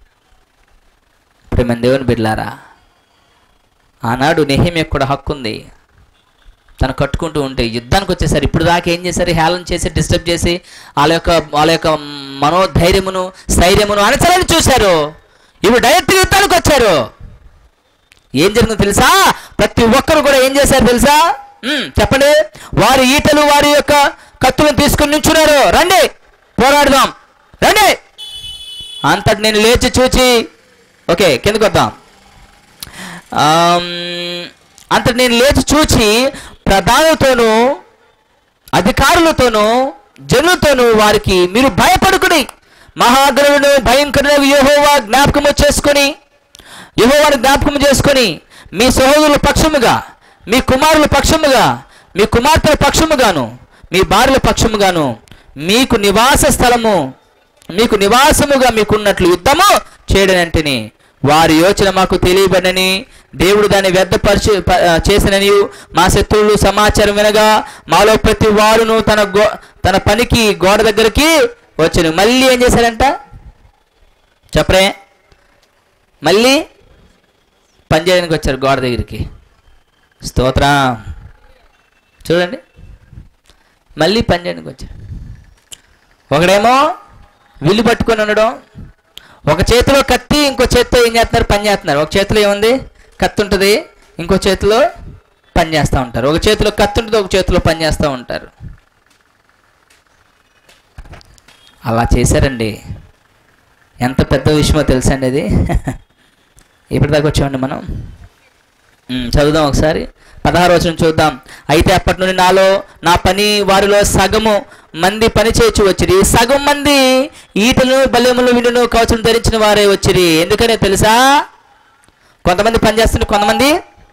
ప్రేమ దేవుని బిడ్లారా ఆనాడు నెహిమ్యకు కూడా హక్కు ఉంది తను కట్టుకుంటూ ఉంటే యుద్ధానికి వచ్చేసరి ఇప్పుడు దాకా ఏం చేశారు హేళన చేసి డిస్టర్బ్ చేసి వాళ్ళ యొక్క వాళ్ళ యొక్క మనోధైర్యమును స్థైర్యమును అణచలని చూశారు ఇప్పుడు డైరెక్ట్ యుద్ధానికి వచ్చారు ఏం జరిగిందో తెలుసా ప్రతి ఒక్కరు కూడా ఏం చేశారు తెలుసా ఉమ్, చెప్పండి వారి ఈటలు వారి యొక్క కత్తులను తీసుకుని నించున్నారు రండి పోరాడదాం రండి అంతటి నేను లేచి చూచి ఓకే కిందకు వద్దాం ఆమ్, అంతటి నేను లేచి చూచి ప్రధానులతోనూ అధికారులతోనూ జనులతోనూ వారికి మీరు భయపడుకుని మహాగ్రవుడు భయంకరుడు యెహోవా జ్ఞాపకము చేసుకొని యెహోవాను జ్ఞాపకం చేసుకొని మీ సహోదరుల పక్షముగా మీ కుమారుల పక్షముగా మీ కుమార్తెల పక్షముగాను మీ భార్యల పక్షముగాను మీకు నివాస స్థలము మీకు నివాసముగా మీకున్నట్లు యుద్ధము చేయడనంటిని వారి యోచన మాకు తెలియబడని దేవుడు దాన్ని వ్యర్థపరిచి ప- ఆ, చేసినని మా శత్రువులు సమాచారం వినగా మాలో ప్రతి వారును తన గో తన పనికి గోడ దగ్గరికి వచ్చాను మళ్ళీ ఏం చేశారంట చెప్పరే మళ్ళీ పని చేయడానికి వచ్చారు గోడ దగ్గరికి స్తోత్రం చూడండి మళ్ళీ పని చేయడానికి వచ్చారు ఒకడేమో విల్లు పట్టుకొని ఉండడం ఒక చేతిలో కత్తి ఇంకో చేతితో ఏం చేస్తున్నారు పని చేస్తున్నారు ఒక చేతిలో ఏముంది కత్తి ఉంటుంది ఇంకో చేతిలో పని చేస్తూ ఉంటారు ఒక చేతిలో కత్తి ఉంటుంది ఒక చేతిలో పని చేస్తూ ఉంటారు అలా చేశారండి ఎంత పెద్ద విషయమో తెలుసా అండి అది ఇప్పటిదాకా వచ్చామండి మనం ఉమ్, చదువుదాం ఒకసారి పదహారు వచనం చూద్దాం అయితే అప్పటి నుండి నాలో నా పని వారిలో సగము మంది పని చేయొచ్చు వచ్చిరి సగం మంది ఈటలు బల్యములు విడును కవచం ధరించిన వారే వచ్చిరి ఎందుకనే తెలుసా కొంతమంది పని చేస్తుంటే కొంతమంది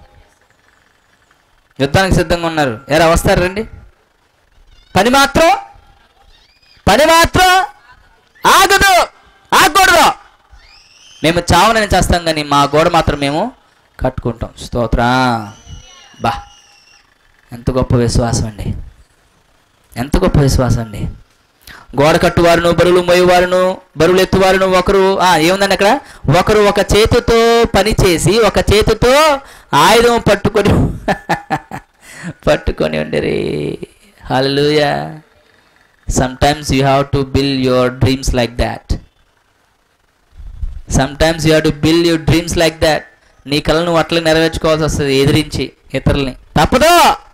యుద్ధానికి సిద్ధంగా ఉన్నారు ఎరా వస్తారు రండి పని మాత్రం పని మాత్రం ఆగదు ఆగకూడదు మేము చావనని చేస్తాం కానీ మా గోడ మాత్రం మేము కట్టుకుంటాం స్తోత్ర బా ఎంత గొప్ప విశ్వాసం అండి ఎంత గొప్ప విశ్వాసం అండి గోడ కట్టువారును బరువులు మోయేవారును బరువులు ఎత్తువారును ఒకరు ఆ, ఏముందండి అక్కడ ఒకరు ఒక చేతితో పని చేసి ఒక చేతితో ఆయుధం పట్టుకొని పట్టుకొని ఉండరి హల్లెలూయా sometimes you have to build your dreams like that sometimes you have to build your dreams like that నీ కళను నువ్వు అట్లా నెరవేర్చుకోవాల్సి వస్తుంది ఎదిరించి ఇతరుల్ని తప్పదు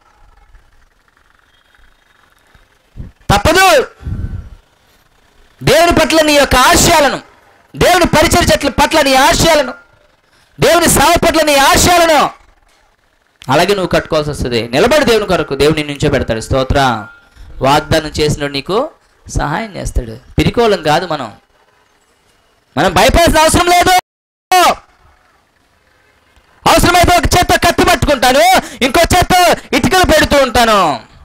తప్పదు దేవుని పట్ల నీ యొక్క ఆశయాలను దేవుని పరిచయ చెట్ల పట్ల నీ ఆశయాలను దేవుని సేవ పట్ల నీ ఆశయాలను అలాగే నువ్వు కట్టుకోవాల్సి వస్తుంది నిలబడి దేవుని కొరకు దేవుని నుంచో పెడతాడు స్తోత్ర వాగ్దానం చేసినోడు నీకు సహాయం చేస్తాడు పిరికోలం కాదు మనం మనం భయపడాల్సిన అవసరం లేదు అవసరమైతే ఒక చేత్తో కత్తి పట్టుకుంటాను ఇంకో చేత్తో ఇటుకలు పెడుతూ ఉంటాను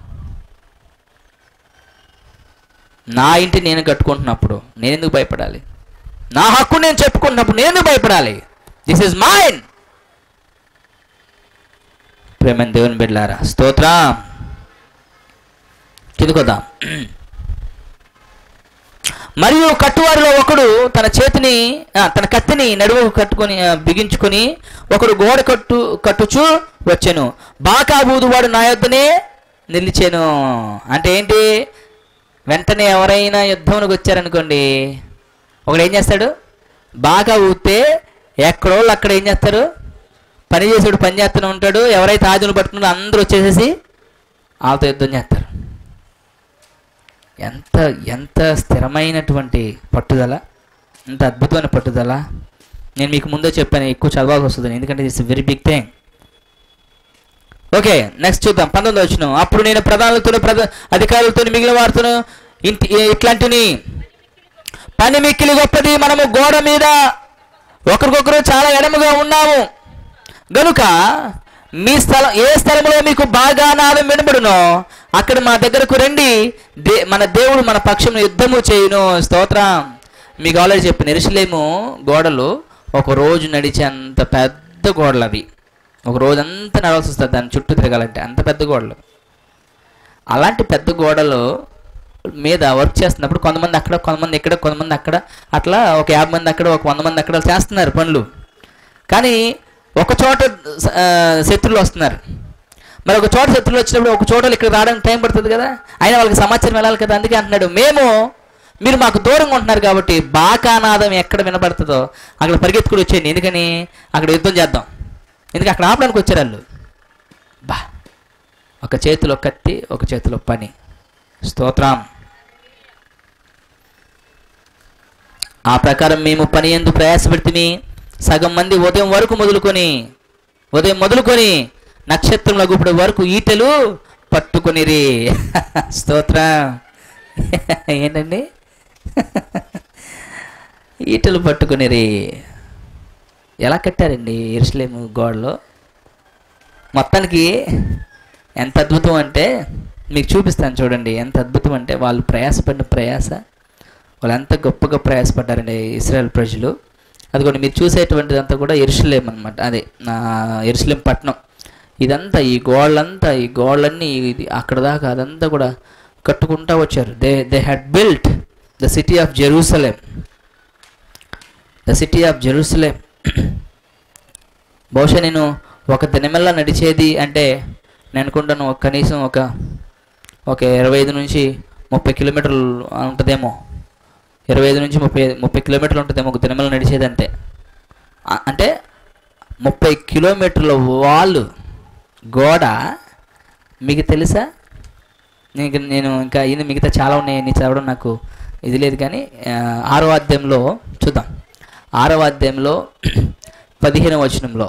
నా ఇంటి నేను కట్టుకుంటున్నప్పుడు నేను ఎందుకు భయపడాలి నా హక్కు నేను చెప్పుకుంటున్నప్పుడు నేను ఎందుకు భయపడాలి దిస్ ఇస్ మైన్ ప్రేమ దేవుని బిడ్డలారా స్తోత్రం కిందకొద్దాం మరియు కట్టువారిలో ఒకడు తన చేతిని ఆ, తన కత్తిని నడువు కట్టుకొని ఆ, బిగించుకొని ఒకడు గోడ కట్టు కట్టుచు వచ్చాను బాకా బూదువాడు నా యొద్దనే నిలిచాను అంటే ఏంటి వెంటనే ఎవరైనా యుద్ధంలోకి వచ్చారనుకోండి ఒకడు ఏం చేస్తాడు బాగా ఊతే ఎక్కడోళ్ళు అక్కడ ఏం చేస్తారు పని చేసేవాడు పని చేస్తూనే ఉంటాడు ఎవరైతే ఆయుధులు పట్టుకున్నారో అందరూ వచ్చేసేసి వాళ్ళతో యుద్ధం చేస్తారు ఎంత ఎంత స్థిరమైనటువంటి పట్టుదల ఎంత అద్భుతమైన పట్టుదల నేను మీకు ముందే చెప్పాను ఎక్కువ చదవాల్సి వస్తుంది ఎందుకంటే it's very big thing okay next చూద్దాం పంతొమ్మిది వచ్చిన అప్పుడు నేను ప్రధానులతో ప్రధ అధికారులతో మిగిలిన వారితో ఇంటి ఇట్లాంటిని పని మిక్కిలి గొప్పది మనము గోడ మీద ఒకరికొకరు చాలా ఎడముగా ఉన్నాము గనుక మీ స్థలం ఏ స్థలంలో మీకు బాగా నాదం వినబడునో అక్కడ మా దగ్గరకు రండి దే మన దేవుడు మన పక్షం యుద్ధము చేయును స్తోత్రం మీకు ఆల్రెడీ చెప్పిన ఎరుసలేము గోడలు ఒక రోజు నడిచేంత పెద్ద గోడలు అవి ఒక రోజంతా నడవాల్సి వస్తుంది దాని చుట్టూ తిరగాలంటే అంత పెద్ద గోడలు అలాంటి పెద్ద గోడలు మీద వర్క్ చేస్తున్నప్పుడు కొంతమంది అక్కడ కొంతమంది ఇక్కడ కొంతమంది అక్కడ అట్లా ఒక యాభై మంది అక్కడ ఒక వంద మంది అక్కడ చేస్తున్నారు పనులు కానీ ఒక చోట ఆ, శత్రువులు వస్తున్నారు మరి ఒక చోట శత్రువులు వచ్చినప్పుడు ఒక చోట ఇక్కడ రావడానికి టైం పడుతుంది కదా అయినా వాళ్ళకి సమాచారం వెళ్ళాలి కదా అందుకే అంటున్నాడు మేము మీరు మాకు దూరంగా ఉంటున్నారు కాబట్టి బాకానాదం ఎక్కడ వినపడుతుందో అక్కడ పరిగెత్తుకుని వచ్చేయండి ఎందుకని అక్కడ యుద్ధం చేద్దాం ఎందుకంటే అక్కడ ఆపడానికి వచ్చారు వాళ్ళు బా ఒక చేతిలో కత్తి ఒక చేతిలో పని స్తోత్రం ఆ ప్రకారం మేము పని ఎందు ప్రయాసపెడితే సగం మంది ఉదయం వరకు మొదలుకొని ఉదయం మొదలుకొని నక్షత్రంలో గుప్పుడు వరకు ఈటెలు పట్టుకొనిరి స్తోత్రం ఏంటండి ఈటెలు పట్టుకొనిరి ఎలా కట్టారండి ఎరుసలేము గోడలో మొత్తానికి ఎంత అద్భుతం అంటే మీకు చూపిస్తాను చూడండి ఎంత అద్భుతం అంటే వాళ్ళు ప్రయాసపడిన ప్రయాస వాళ్ళు ఎంత గొప్పగా ప్రయాసపడ్డారండి ఇస్రాయల్ ప్రజలు అదిగోండి మీరు చూసేటువంటిదంతా కూడా ఎరుసలేం అనమాట అదే నా ఎరుసలేం పట్నం ఇదంతా ఈ గోళ్ళంతా ఈ గోళ్ళన్నీ ఇది అక్కడ దాకా అదంతా కూడా కట్టుకుంటా వచ్చారు they they had built the city of Jerusalem the city of Jerusalem బహుశా నేను ఒక దినమెల్లా నడిచేది అంటే నేను అనుకుంటాను ఒక కనీసం ఒక ఒక ఇరవై ఐదు నుంచి ముప్పై కిలోమీటర్లు ఉంటుందేమో ఇరవై ఐదు నుంచి ముప్పై ముప్పై కిలోమీటర్లు ఉంటుందేమో ఒక దినమెల్లా నడిచేది అంతే ఆ- అంటే ముప్పై కిలోమీటర్ల వాళ్ళు గోడ మీకు తెలుసా నేను నేను ఇంకా ఇది మిగతా చాలా ఉన్నాయి నీ చదవడం నాకు ఇది లేదు కానీ ఆ, ఆరో అధ్యాయంలో చూద్దాం ఆరో అధ్యాయంలో పదిహేను వచనంలో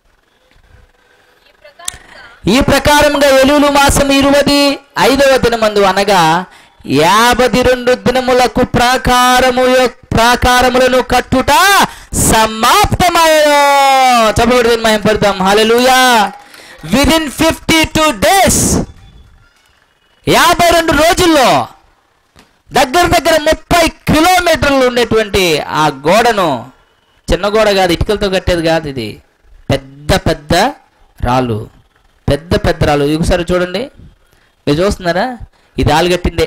ఈ ప్రకారంగా ఎలువులు మాసం ఇరువది ఐదవ దినమందు అనగా యాభై రెండు దినములకు ప్రాకారము యొ- ప్రాకారములను కట్టుట సమాప్తమైన చెప్పబడి మేము పడతాం హల్లెలూయా with in fifty two days యాభై రెండు రోజుల్లో దగ్గర దగ్గర ముప్పై కిలోమీటర్లు ఉండేటువంటి ఆ గోడను చిన్న గోడ కాదు ఇటుకలతో కట్టేది కాదు ఇది పెద్ద పెద్ద రాళ్ళు పెద్ద పెద్ద రాళ్ళు ఒకసారి చూడండి మీరు చూస్తున్నారా ఇది ఆలు కట్టిందే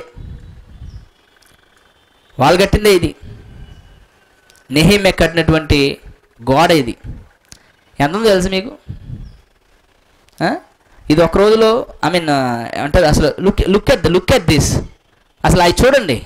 వాళ్ళు కట్టిందే ఇది నెహిమే కట్టినటువంటి గోడ ఇది ఎంత ఉందో తెలుసు మీకు ఆ? ఇది ఒక రోజులో ఐ మీన్ ఏమంటారు అసలు look look at look at this అసలు అవి చూడండి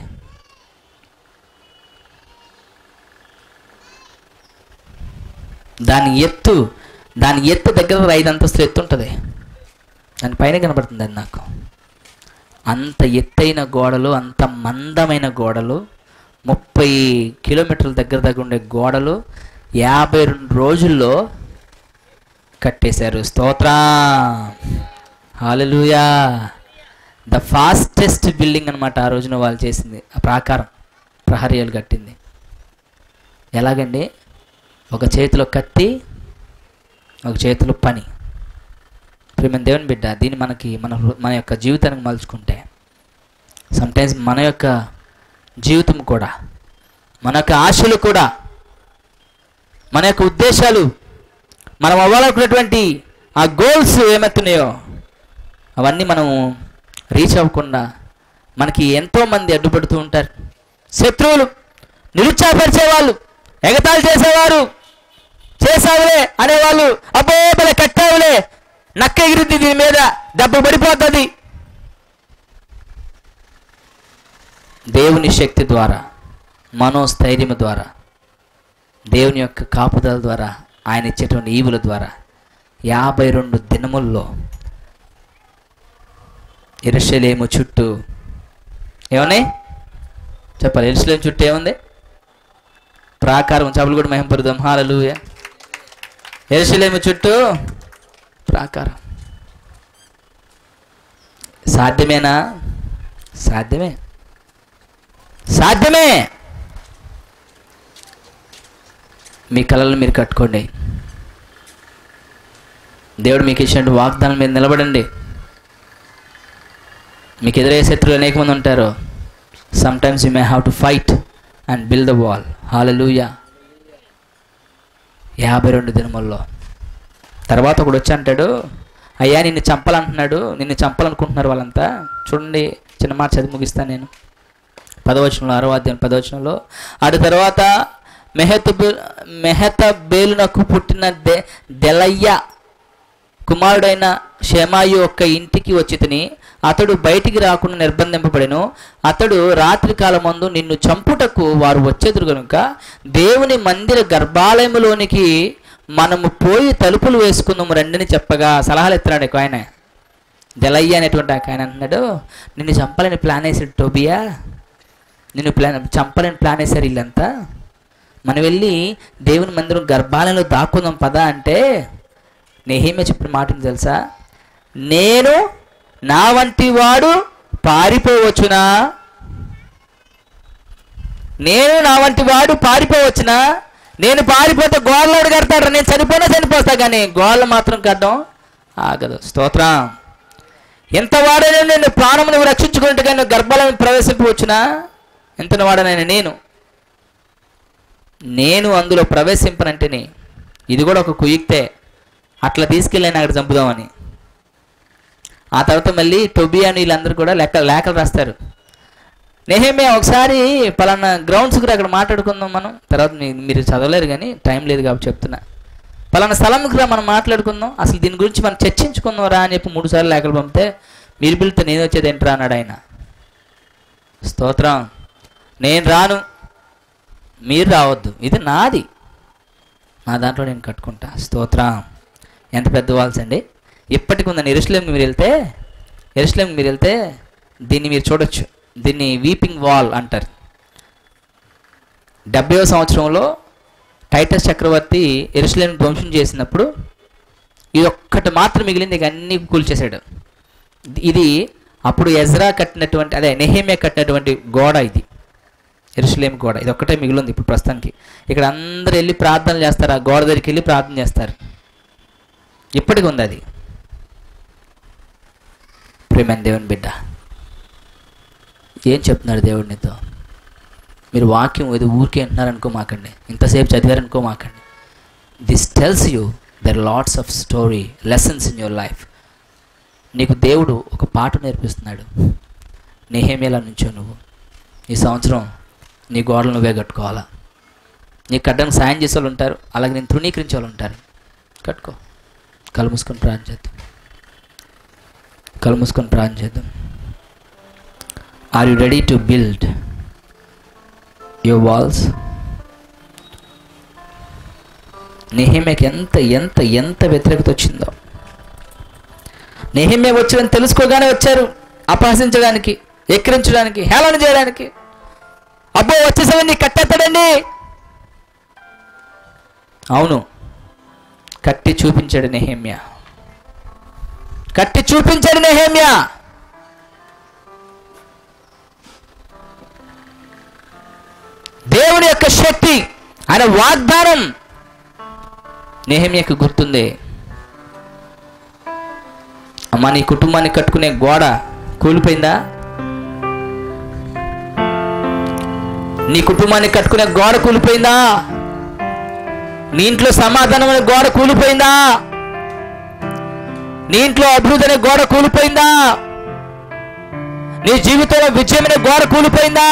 దాని ఎత్తు దాని ఎత్తు దగ్గర ఐదు అంతస్తులు ఎత్తు ఉంటుంది దాని పైన కనబడుతుంది అది నాకు అంత ఎత్తైన గోడలు అంత మందమైన గోడలు ముప్పై కిలోమీటర్ల దగ్గర దగ్గర ఉండే గోడలు యాభై రెండు రోజుల్లో కట్టేశారు స్తోత్ర హాలలుయా ద ఫాస్టెస్ట్ బిల్డింగ్ అనమాట ఆ రోజున వాళ్ళు చేసింది ఆ ప్రాకారం ప్రహరీయాలు కట్టింది ఎలాగండి ఒక చేతిలో కత్తి ఒక చేతిలో పని ప్రేమ దేవుని బిడ్డ దీన్ని మనకి మన హృ- మన యొక్క జీవితానికి మలుచుకుంటే సమ్టైమ్స్ మన యొక్క జీవితం కూడా మన యొక్క ఆశలు కూడా మన యొక్క ఉద్దేశాలు మనం అవ్వాలనుకున్నటువంటి ఆ గోల్స్ ఏమవుతున్నాయో అవన్నీ మనం రీచ్ అవ్వకుండా మనకి ఎంతోమంది అడ్డుపడుతూ ఉంటారు శత్రువులు నిరుత్సాహపరిచేవాళ్ళు ఎగతాళి చేసేవారు చేసావులే అనేవాళ్ళు అబ్బో భలే కట్టావులే నక్క ఎగిరింది దీని మీద దెబ్బ పడిపోతుంది దేవుని శక్తి ద్వారా మనోస్థైర్యం ద్వారా దేవుని యొక్క కాపుదల ద్వారా ఆయన ఇచ్చేటువంటి ఈవుల ద్వారా యాభై రెండు దినముల్లో ఎరుషలేము చుట్టూ ఏమన్నాయి చెప్పాలి ఎరుసలేము చుట్టూ ఏముంది ప్రాకారం చపలు కూడా మహింపరుదాం హాలలుయ ఎరుసలేము చుట్టూ ప్రాకారం సాధ్యమేనా సాధ్యమే సాధ్యమే మీ కళలను మీరు కట్టుకోండి దేవుడు మీకు ఇచ్చిన వాగ్దానం మీద నిలబడండి మీకు ఎదురయ్యే శత్రువులు అనేక మంది ఉంటారు sometimes you may have to fight and build the wall hallelujah యాభై రెండు దినముల్లో తర్వాత ఒకడు వచ్చి అంటాడు అయ్యా నిన్ను చంపాలంటున్నాడు నిన్ను చంపాలనుకుంటున్నారు వాళ్ళంతా చూడండి చిన్న మాట చదివి ముగిస్తాను నేను పదవచనంలో అరవై అధ్యాయం పదవచనంలో అటు తర్వాత మెహత మెహత బేలునకు పుట్టిన దె దెలయ్య కుమారుడైన షేమాయి యొక్క ఇంటికి వచ్చి తిని అతడు బయటికి రాకుండా నిర్బంధింపబడెను అతడు రాత్రికాలం మందు నిన్ను చంపుటకు వారు వచ్చేదురు కనుక దేవుని మందిర గర్భాలయములోనికి మనము పోయి తలుపులు వేసుకుందాము రండిని చెప్పగా సలహాలు ఎత్తున్నాడు ఒక ఆయన దెలయ్య అనేటువంటి ఒక ఆయన అంటున్నాడు నిన్ను చంపాలని ప్లాన్ వేసాడు టోబియా నిన్ను ప్లాన్ చంపాలని ప్లాన్ వేశారు వీళ్ళంతా మనం వెళ్ళి దేవుని మందిరం గర్భాలయంలో దాక్కుందాం పదా అంటే నెహీమే చెప్పిన మాటను తెలుసా నేను నా వంటి వాడు పారిపోవచ్చునా నేను నా వంటి వాడు పారిపోవచ్చునా నేను పారిపోతే గోళ్ళోడు కడతాడు నేను చనిపోయినా చనిపోతా కానీ గోళ్ళ మాత్రం కట్టడం ఆగదు స్తోత్రం ఎంత వాడైనా నేను ప్రాణమును రక్షించుకుంటే కానీ గర్భాలను ప్రవేశింపవచ్చునా ఎంత వాడనైనా నేను నేను అందులో ప్రవేశింపనంటేనే ఇది కూడా ఒక కుయుక్తే అట్లా తీసుకెళ్ళి ఆయన అక్కడ చంపుదామని ఆ తర్వాత మళ్ళీ టొబియా వీళ్ళందరూ కూడా లెక్క లేఖలు రాస్తారు నేహేమే ఒకసారి పలానా గ్రౌండ్స్కి రా, అక్కడ మాట్లాడుకుందాం మనం తర్వాత మీ- మీరు చదవలేరు కానీ టైం లేదు కాబట్టి చెప్తున్నా పలానా స్థలంకి రా మనం మాట్లాడుకుందాం అసలు దీని గురించి మనం చర్చించుకుందాం రా అని చెప్పి మూడు సార్లు లేఖలు పంపితే మీరు పిలితే నేను వచ్చేది ఏంట్రా అన్నాడు ఆయన స్తోత్రం నేను రాను మీరు రావద్దు ఇది నాది నా దాంట్లో నేను కట్టుకుంటా స్తోత్రం ఎంత పెద్ద వాల్స్ అండి ఇప్పటికి ఉందండి ఎరుసలేంకి మీరు వెళ్తే ఎరుసలేంకి మీరు వెళ్తే దీన్ని మీరు చూడొచ్చు దీన్ని వీపింగ్ వాల్ అంటారు డెబ్బైవ సంవత్సరంలో టైటస్ చక్రవర్తి ఎరుసలేం ధ్వంసం చేసినప్పుడు ఇది ఒక్కటి మాత్రం మిగిలింది ఇక అన్నీ కూల్చేశాడు ఇది అప్పుడు ఎజ్రా కట్టినటువంటి అదే నెహేమే కట్టినటువంటి గోడ ఇది ఎరుసలేం గోడ ఇది ఒక్కటే మిగిలింది ఇప్పుడు ప్రస్తుతానికి ఇక్కడ అందరూ వెళ్ళి ప్రార్థన చేస్తారు ఆ గోడ దగ్గరికి వెళ్ళి ప్రార్థన చేస్తారు ఇప్పటికి ఉంది అది ప్రేమైన దేవుని బిడ్డ ఏం చెప్తున్నాడు దేవుడు నీతో మీరు వాక్యం ఇది ఊరికే అంటున్నారనుకో మాకండి ఇంతసేపు చదివారనుకో మాకండి this tells you there lots of story lessons in your life నీకు దేవుడు ఒక పాట నేర్పిస్తున్నాడు నేహేమేలా నుంచో నువ్వు ఈ సంవత్సరం నీ గోడలు నువ్వే కట్టుకోవాలా నీకు కట్టడానికి సాయం చేసే వాళ్ళు ఉంటారు అలాగే నేను తృణీకరించే వాళ్ళు ఉంటారు కట్టుకో కళ్ళు మూసుకొని ప్రాణం చేద్దాం కళ్ళు మూసుకొని ప్రాణం చేద్దాం are you ready to build your walls నెహిమేకి ఎంత ఎంత ఎంత వ్యతిరేకత వచ్చిందో నెహిమే వచ్చారని తెలుసుకోగానే వచ్చారు అపహసించడానికి ఎక్కిరించడానికి హేళన చేయడానికి అబ్బో వచ్చేసావని కట్టేస్తాడండి అవును కట్టి చూపించాడు నెహేమ్య కట్టి చూపించాడు నెహేమ్య దేవుని యొక్క శక్తి ఆయన వాగ్దానం నెహమ్యకు గుర్తుంది అమ్మా నీ కుటుంబాన్ని కట్టుకునే గోడ కూలిపోయిందా నీ కుటుంబాన్ని కట్టుకునే గోడ కూలిపోయిందా నీ ఇంట్లో సమాధానం అనే గోడ కూలిపోయిందా నీ ఇంట్లో అభివృద్ధి అనే గోడ కూలిపోయిందా నీ జీవితంలో విజయం అనే గోడ కూలిపోయిందా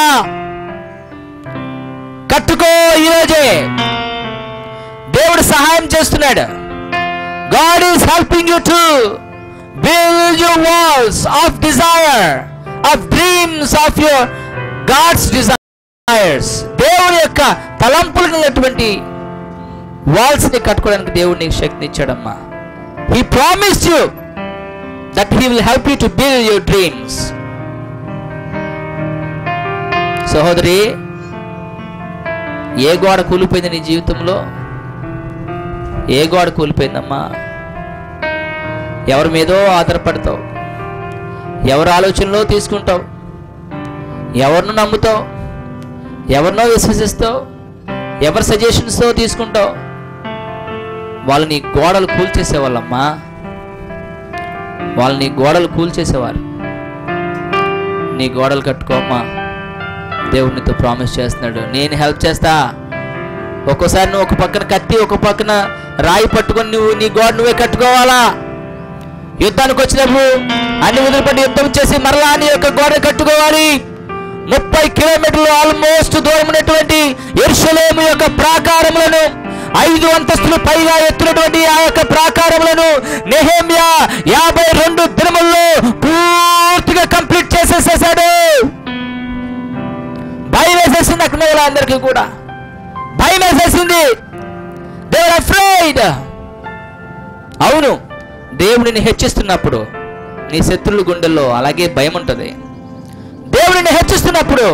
కట్టుకో ఈరోజే దేవుడు సహాయం చేస్తున్నాడు God is helping you to build your walls of desire of dreams of your God's desires దేవుని యొక్క తలంపులు కలిగినటువంటి వాల్స్ ని కట్టుకోవడానికి దేవుడు నీకు శక్తిని ఇచ్చాడమ్మా he promise you that he will help you to build your dreams సహోదరి ఏ గోడ కూలిపోయింది నీ జీవితంలో ఏ గోడ కూలిపోయిందమ్మా ఎవరి మీదో ఆధారపడతావు ఎవరి ఆలోచనలో తీసుకుంటావు ఎవరిని నమ్ముతావు ఎవరినో విశ్వసిస్తావు ఎవరి సజెషన్స్తో తీసుకుంటావు వాళ్ళు నీ గోడలు కూల్చేసేవాళ్ళమ్మా వాళ్ళు నీ గోడలు కూల్చేసేవారు నీ గోడలు కట్టుకోమ్మా దేవునితో ప్రామిస్ చేస్తున్నాడు నేను హెల్ప్ చేస్తా ఒక్కోసారి నువ్వు ఒక పక్కన కత్తి ఒక పక్కన రాయి పట్టుకొని నువ్వు నీ గోడ నువ్వే కట్టుకోవాలా యుద్ధానికి వచ్చినప్పుడు అన్ని వదిలిపెట్టి యుద్ధం చేసి మరలా నీ యొక్క గోడ కట్టుకోవాలి ముప్పై కిలోమీటర్లు ఆల్మోస్ట్ దూరం ఉన్నటువంటి ఎరుషలేము యొక్క ప్రాకారములను ఐదు అంతస్తులు పైగా ఎత్తున్నటువంటి ఆ యొక్క ప్రాకారములను నెహేమియా యాభై రెండు దినముల్లో పూర్తిగా కంప్లీట్ చేసేసేసాడు భయం వేసేసింది అక్కడ ఉన్న వాళ్ళందరికీ కూడా భయం వేసేసింది దేవర్ అఫ్రైడ్ అవును దేవుడిని హెచ్చిస్తున్నప్పుడు నీ శత్రువుల గుండెల్లో అలాగే భయం ఉంటుంది దేవుడిని హెచ్చిస్తున్నప్పుడు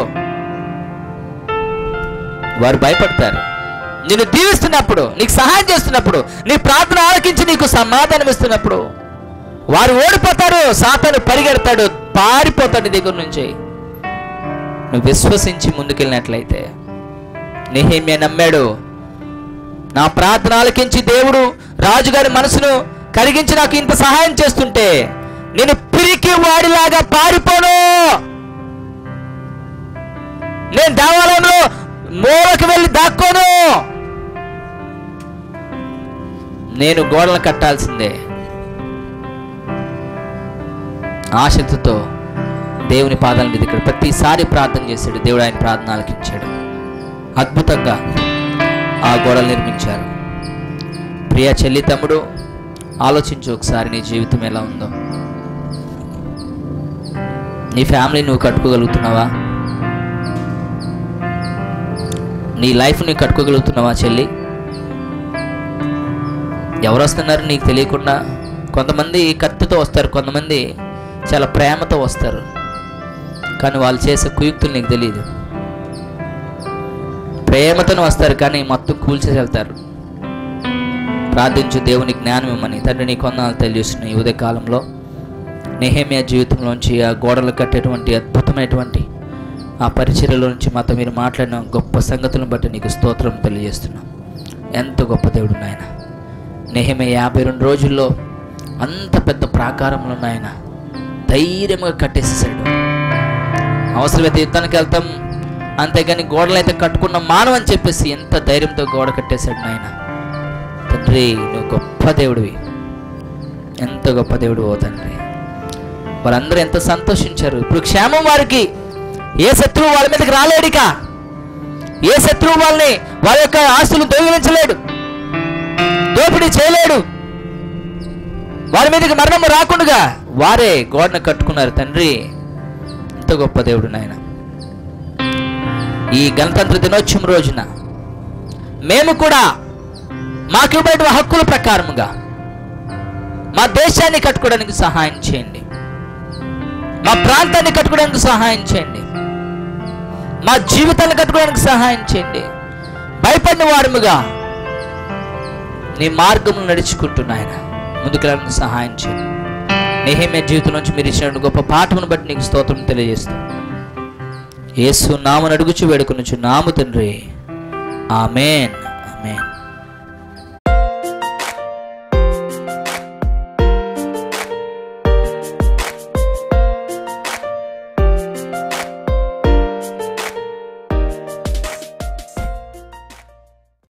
వారు భయపడతారు నిన్ను దీవిస్తున్నప్పుడు నీకు సహాయం చేస్తున్నప్పుడు నీ ప్రార్థన ఆలకించి నీకు సమాధానం ఇస్తున్నప్పుడు వారు ఓడిపోతారు సాతాను పరిగెడతాడు పారిపోతాడు నీ దగ్గర నుంచి నువ్వు విశ్వసించి ముందుకెళ్ళినట్లయితే నెహేమ్య నమ్మాడు నా ప్రార్థన ఆలకించి దేవుడు రాజుగారి మనసును కరిగించి నాకు ఇంత సహాయం చేస్తుంటే నేను పిరికి వాడిలాగా పారిపోను నేను దేవాలయంలో మూలకి వెళ్ళి దాక్కోను నేను గోడలు కట్టాల్సిందే ఆసక్తితో దేవుని పాదాల మీద ఇక్కడ ప్రతిసారి ప్రార్థన చేశాడు దేవుడు ఆయన ప్రార్థన ఆలకించాడు అద్భుతంగా ఆ గోడలు నిర్మించారు ప్రియ చెల్లి తమ్ముడు ఆలోచించు ఒకసారి నీ జీవితం ఎలా ఉందో నీ ఫ్యామిలీ నువ్వు కట్టుకోగలుగుతున్నావా నీ లైఫ్ నువ్వు కట్టుకోగలుగుతున్నావా చెల్లి ఎవరు వస్తున్నారు నీకు తెలియకుండా కొంతమంది కత్తితో వస్తారు కొంతమంది చాలా ప్రేమతో వస్తారు కానీ వాళ్ళు చేసే కుయుక్తులు నీకు తెలియదు ప్రేమతోనే వస్తారు కానీ మొత్తం కూల్చేసి వెళ్తారు ప్రార్థించు దేవుని జ్ఞానం ఇమ్మని తండ్రి నీ కొందనాలు తెలియజేస్తున్నాయి ఈ ఉదయ కాలంలో నెహేమియా జీవితంలోంచి ఆ గోడలు కట్టేటువంటి అద్భుతమైనటువంటి ఆ పరిచర్యలో నుంచి మాతో మీరు మాట్లాడిన గొప్ప సంగతులను బట్టి నీకు స్తోత్రం తెలియజేస్తున్నాం ఎంత గొప్ప దేవుడు నాయన నెహమే యాభై రెండు రోజుల్లో అంత పెద్ద ప్రాకారంలో నాయన ధైర్యంగా కట్టేసేసాడు అవసరమైతే యుద్ధానికి వెళ్తాం అంతేగాని గోడలు అయితే కట్టుకున్న మానవ అని చెప్పేసి ఎంత ధైర్యంతో గోడ కట్టేశాడు నాయన తండ్రి నువ్వు గొప్ప దేవుడివి ఎంత గొప్ప దేవుడు ఓ తండ్రి వాళ్ళందరూ ఎంత సంతోషించారు ఇప్పుడు క్షేమం వారికి ఏ శత్రువు వాళ్ళ మీదకి రాలేడిక ఏ శత్రువు వాళ్ళని వాళ్ళ యొక్క ఆస్తులు దొంగిలించలేడు దోపిడీ చేయలేడు వారి మీదకి మరణం రాకుండా వారే గోడను కట్టుకున్నారు తండ్రి ఎంత గొప్ప దేవుడు నాయన ఈ గణతంత్ర దినోత్సవం రోజున మేము కూడా మాకు ఇవ్వబడిన హక్కుల ప్రకారముగా మా దేశాన్ని కట్టుకోవడానికి సహాయం చేయండి మా ప్రాంతాన్ని కట్టుకోవడానికి సహాయం చేయండి మా జీవితాన్ని కట్టుకోవడానికి సహాయం చేయండి భయపడిన వారముగా నీ మార్గములు నడుచుకుంటున్నాయన ముందుకు వెళ్ళడానికి సహాయం చేయండి నెహేమే జీవితం నుంచి మీరు ఇచ్చిన గొప్ప పాఠమును బట్టి నీకు స్తోత్రం తెలియజేస్తాం యేసు నామను అడుగుచు వేడుకొనుచు నాము తండ్రి ఆమెన్ ఆమెన్